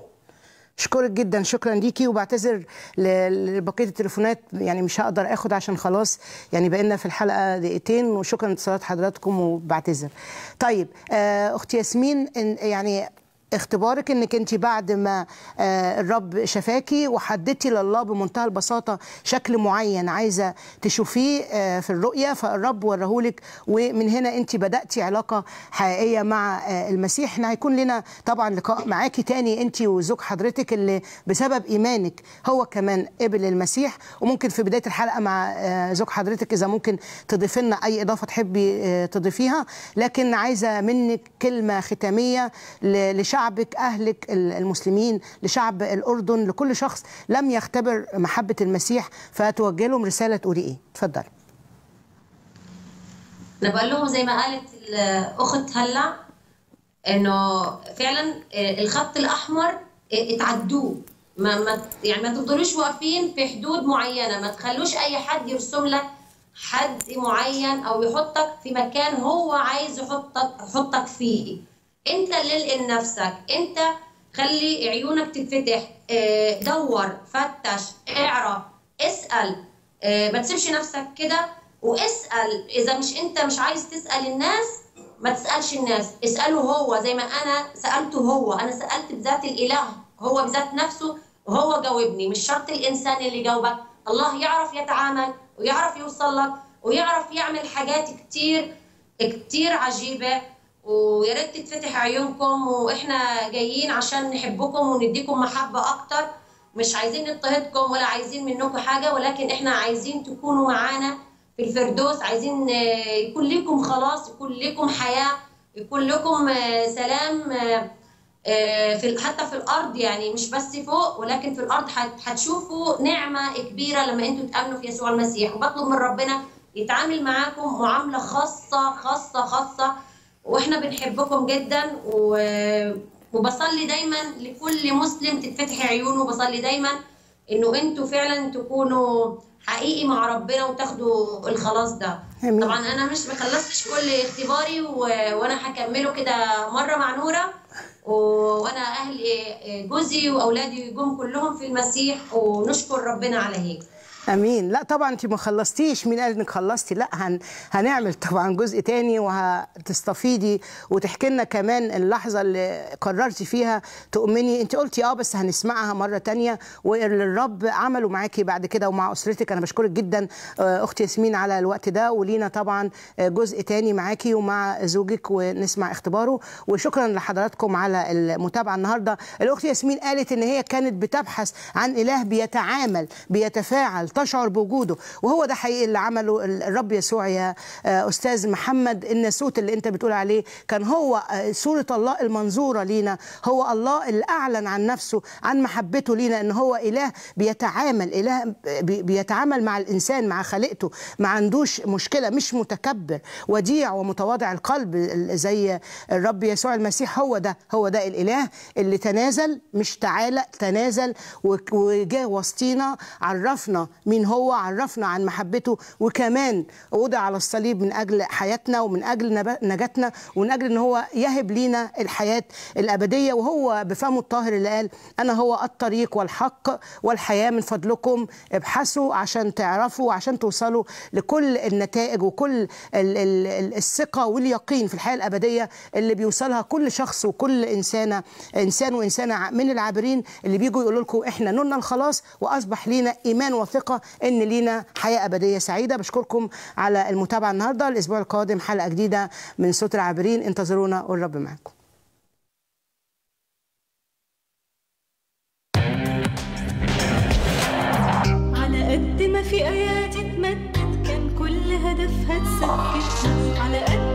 Speaker 2: اشكرك جدا شكرا ليكي وبعتذر ل- لبقيه التليفونات يعني مش هقدر اخد عشان خلاص يعني بقينا في الحلقه دقيقتين وشكرا لاتصالات حضراتكم وبعتذر طيب آه، اختي ياسمين إن- يعني اختبارك انك انت بعد ما آه، الرب شفاكي وحددتي لله بمنتهى البساطه شكل معين عايزه تشوفيه آه، في الرؤيه فالرب ورهولك ومن هنا انت بداتي علاقه حقيقيه مع آه، المسيح احنا هيكون لنا طبعا لقاء معاكي تاني انت وزوج حضرتك اللي بسبب ايمانك هو كمان قبل المسيح وممكن في بدايه الحلقه مع آه، زوج حضرتك اذا ممكن تضيف لنا اي اضافه تحبي آه، تضيفيها لكن عايزه منك كلمه ختاميه ل- لشعبك اهلك ال- المسلمين لشعب الاردن لكل شخص لم يختبر محبه المسيح فتوجه لهم رساله تقولي ايه اتفضلي
Speaker 3: انا بقول لهم زي ما قالت الاخت هلا انه فعلا الخط الاحمر اتعدوه ما ما يعني ما تفضلوش واقفين في حدود معينه ما تخلوش اي حد يرسم لك حد معين او يحطك في مكان هو عايز يحطك يحطك فيه انت اللي لقي نفسك انت خلي عيونك تتفتح اه، دور فتش اعرف اسال اه، ما تسيبش نفسك كده واسال اذا مش انت مش عايز تسال الناس ما تسالش الناس اساله هو زي ما انا سالته هو انا سالت بذات الاله هو بذات نفسه وهو جاوبني مش شرط الانسان اللي جاوبك الله يعرف يتعامل ويعرف يوصل لك ويعرف يعمل حاجات كتير كتير عجيبه ويا ريت تتفتح عيونكم واحنا جايين عشان نحبكم ونديكم محبه اكتر مش عايزين نضطهدكم ولا عايزين منكم حاجه ولكن احنا عايزين تكونوا معانا في الفردوس عايزين آه، يكون لكم خلاص يكون لكم حياه يكون لكم آه، سلام آه، آه، في حتى في الارض يعني مش بس فوق ولكن في الارض هت- هتشوفوا نعمه كبيره لما انتوا تامنوا في يسوع المسيح وبطلب من ربنا يتعامل معاكم معامله خاصه خاصه خاصه واحنا بنحبكم جدا و... وبصلي دايما لكل مسلم تتفتح عيونه وبصلي دايما انه انتوا فعلا تكونوا حقيقي مع ربنا وتاخدوا الخلاص ده
Speaker 2: آمين.
Speaker 3: طبعا انا مش مخلصتش كل اختباري و... وانا هكمله كده مره مع نوره و... وانا اهلي جوزي واولادي جم كلهم في المسيح ونشكر ربنا على هيك
Speaker 2: امين لا طبعا انت ما خلصتيش مين قال انك خلصتي لا هن هنعمل طبعا جزء تاني وهتستفيدي وتحكي لنا كمان اللحظه اللي قررتي فيها تؤمني انت قلتي اه بس هنسمعها مره تانية واللي الرب عمله معاكي بعد كده ومع اسرتك انا بشكرك جدا آه، اختي ياسمين على الوقت ده ولينا طبعا آه، جزء تاني معاكي ومع زوجك ونسمع اختباره وشكرا لحضراتكم على المتابعه النهارده الاخت ياسمين قالت ان هي كانت بتبحث عن اله بيتعامل بيتفاعل تشعر بوجوده وهو ده حقيقي اللي عمله الرب يسوع يا آه، استاذ محمد الناسوت اللي انت بتقول عليه كان هو آه، صوره الله المنظوره لينا هو الله اللي اعلن عن نفسه عن محبته لينا ان هو اله بيتعامل اله بي- بيتعامل مع الانسان مع خليقته ما عندوش مشكله مش متكبر وديع ومتواضع القلب زي الرب يسوع المسيح هو ده هو ده الاله اللي تنازل مش تعالى تنازل وك- وجاء وسطينا عرفنا مين هو عرفنا عن محبته وكمان وضع على الصليب من اجل حياتنا ومن اجل نب- نجاتنا ومن اجل ان هو يهب لينا الحياه الابديه وهو بفمه الطاهر اللي قال انا هو الطريق والحق والحياه من فضلكم ابحثوا عشان تعرفوا عشان توصلوا لكل النتائج وكل ال- ال- ال- الثقه واليقين في الحياه الابديه اللي بيوصلها كل شخص وكل انسانه انسان وانسانه من العابرين اللي بيجوا يقولوا لكم احنا نلنا الخلاص واصبح لينا ايمان وثقه ان لينا حياه ابديه سعيده بشكركم على المتابعه النهارده الاسبوع القادم حلقه جديده من صوت العابرين انتظرونا والرب معكم
Speaker 1: على قد ما في ايات اتمدت كان كل هدفها تسكتنا على قد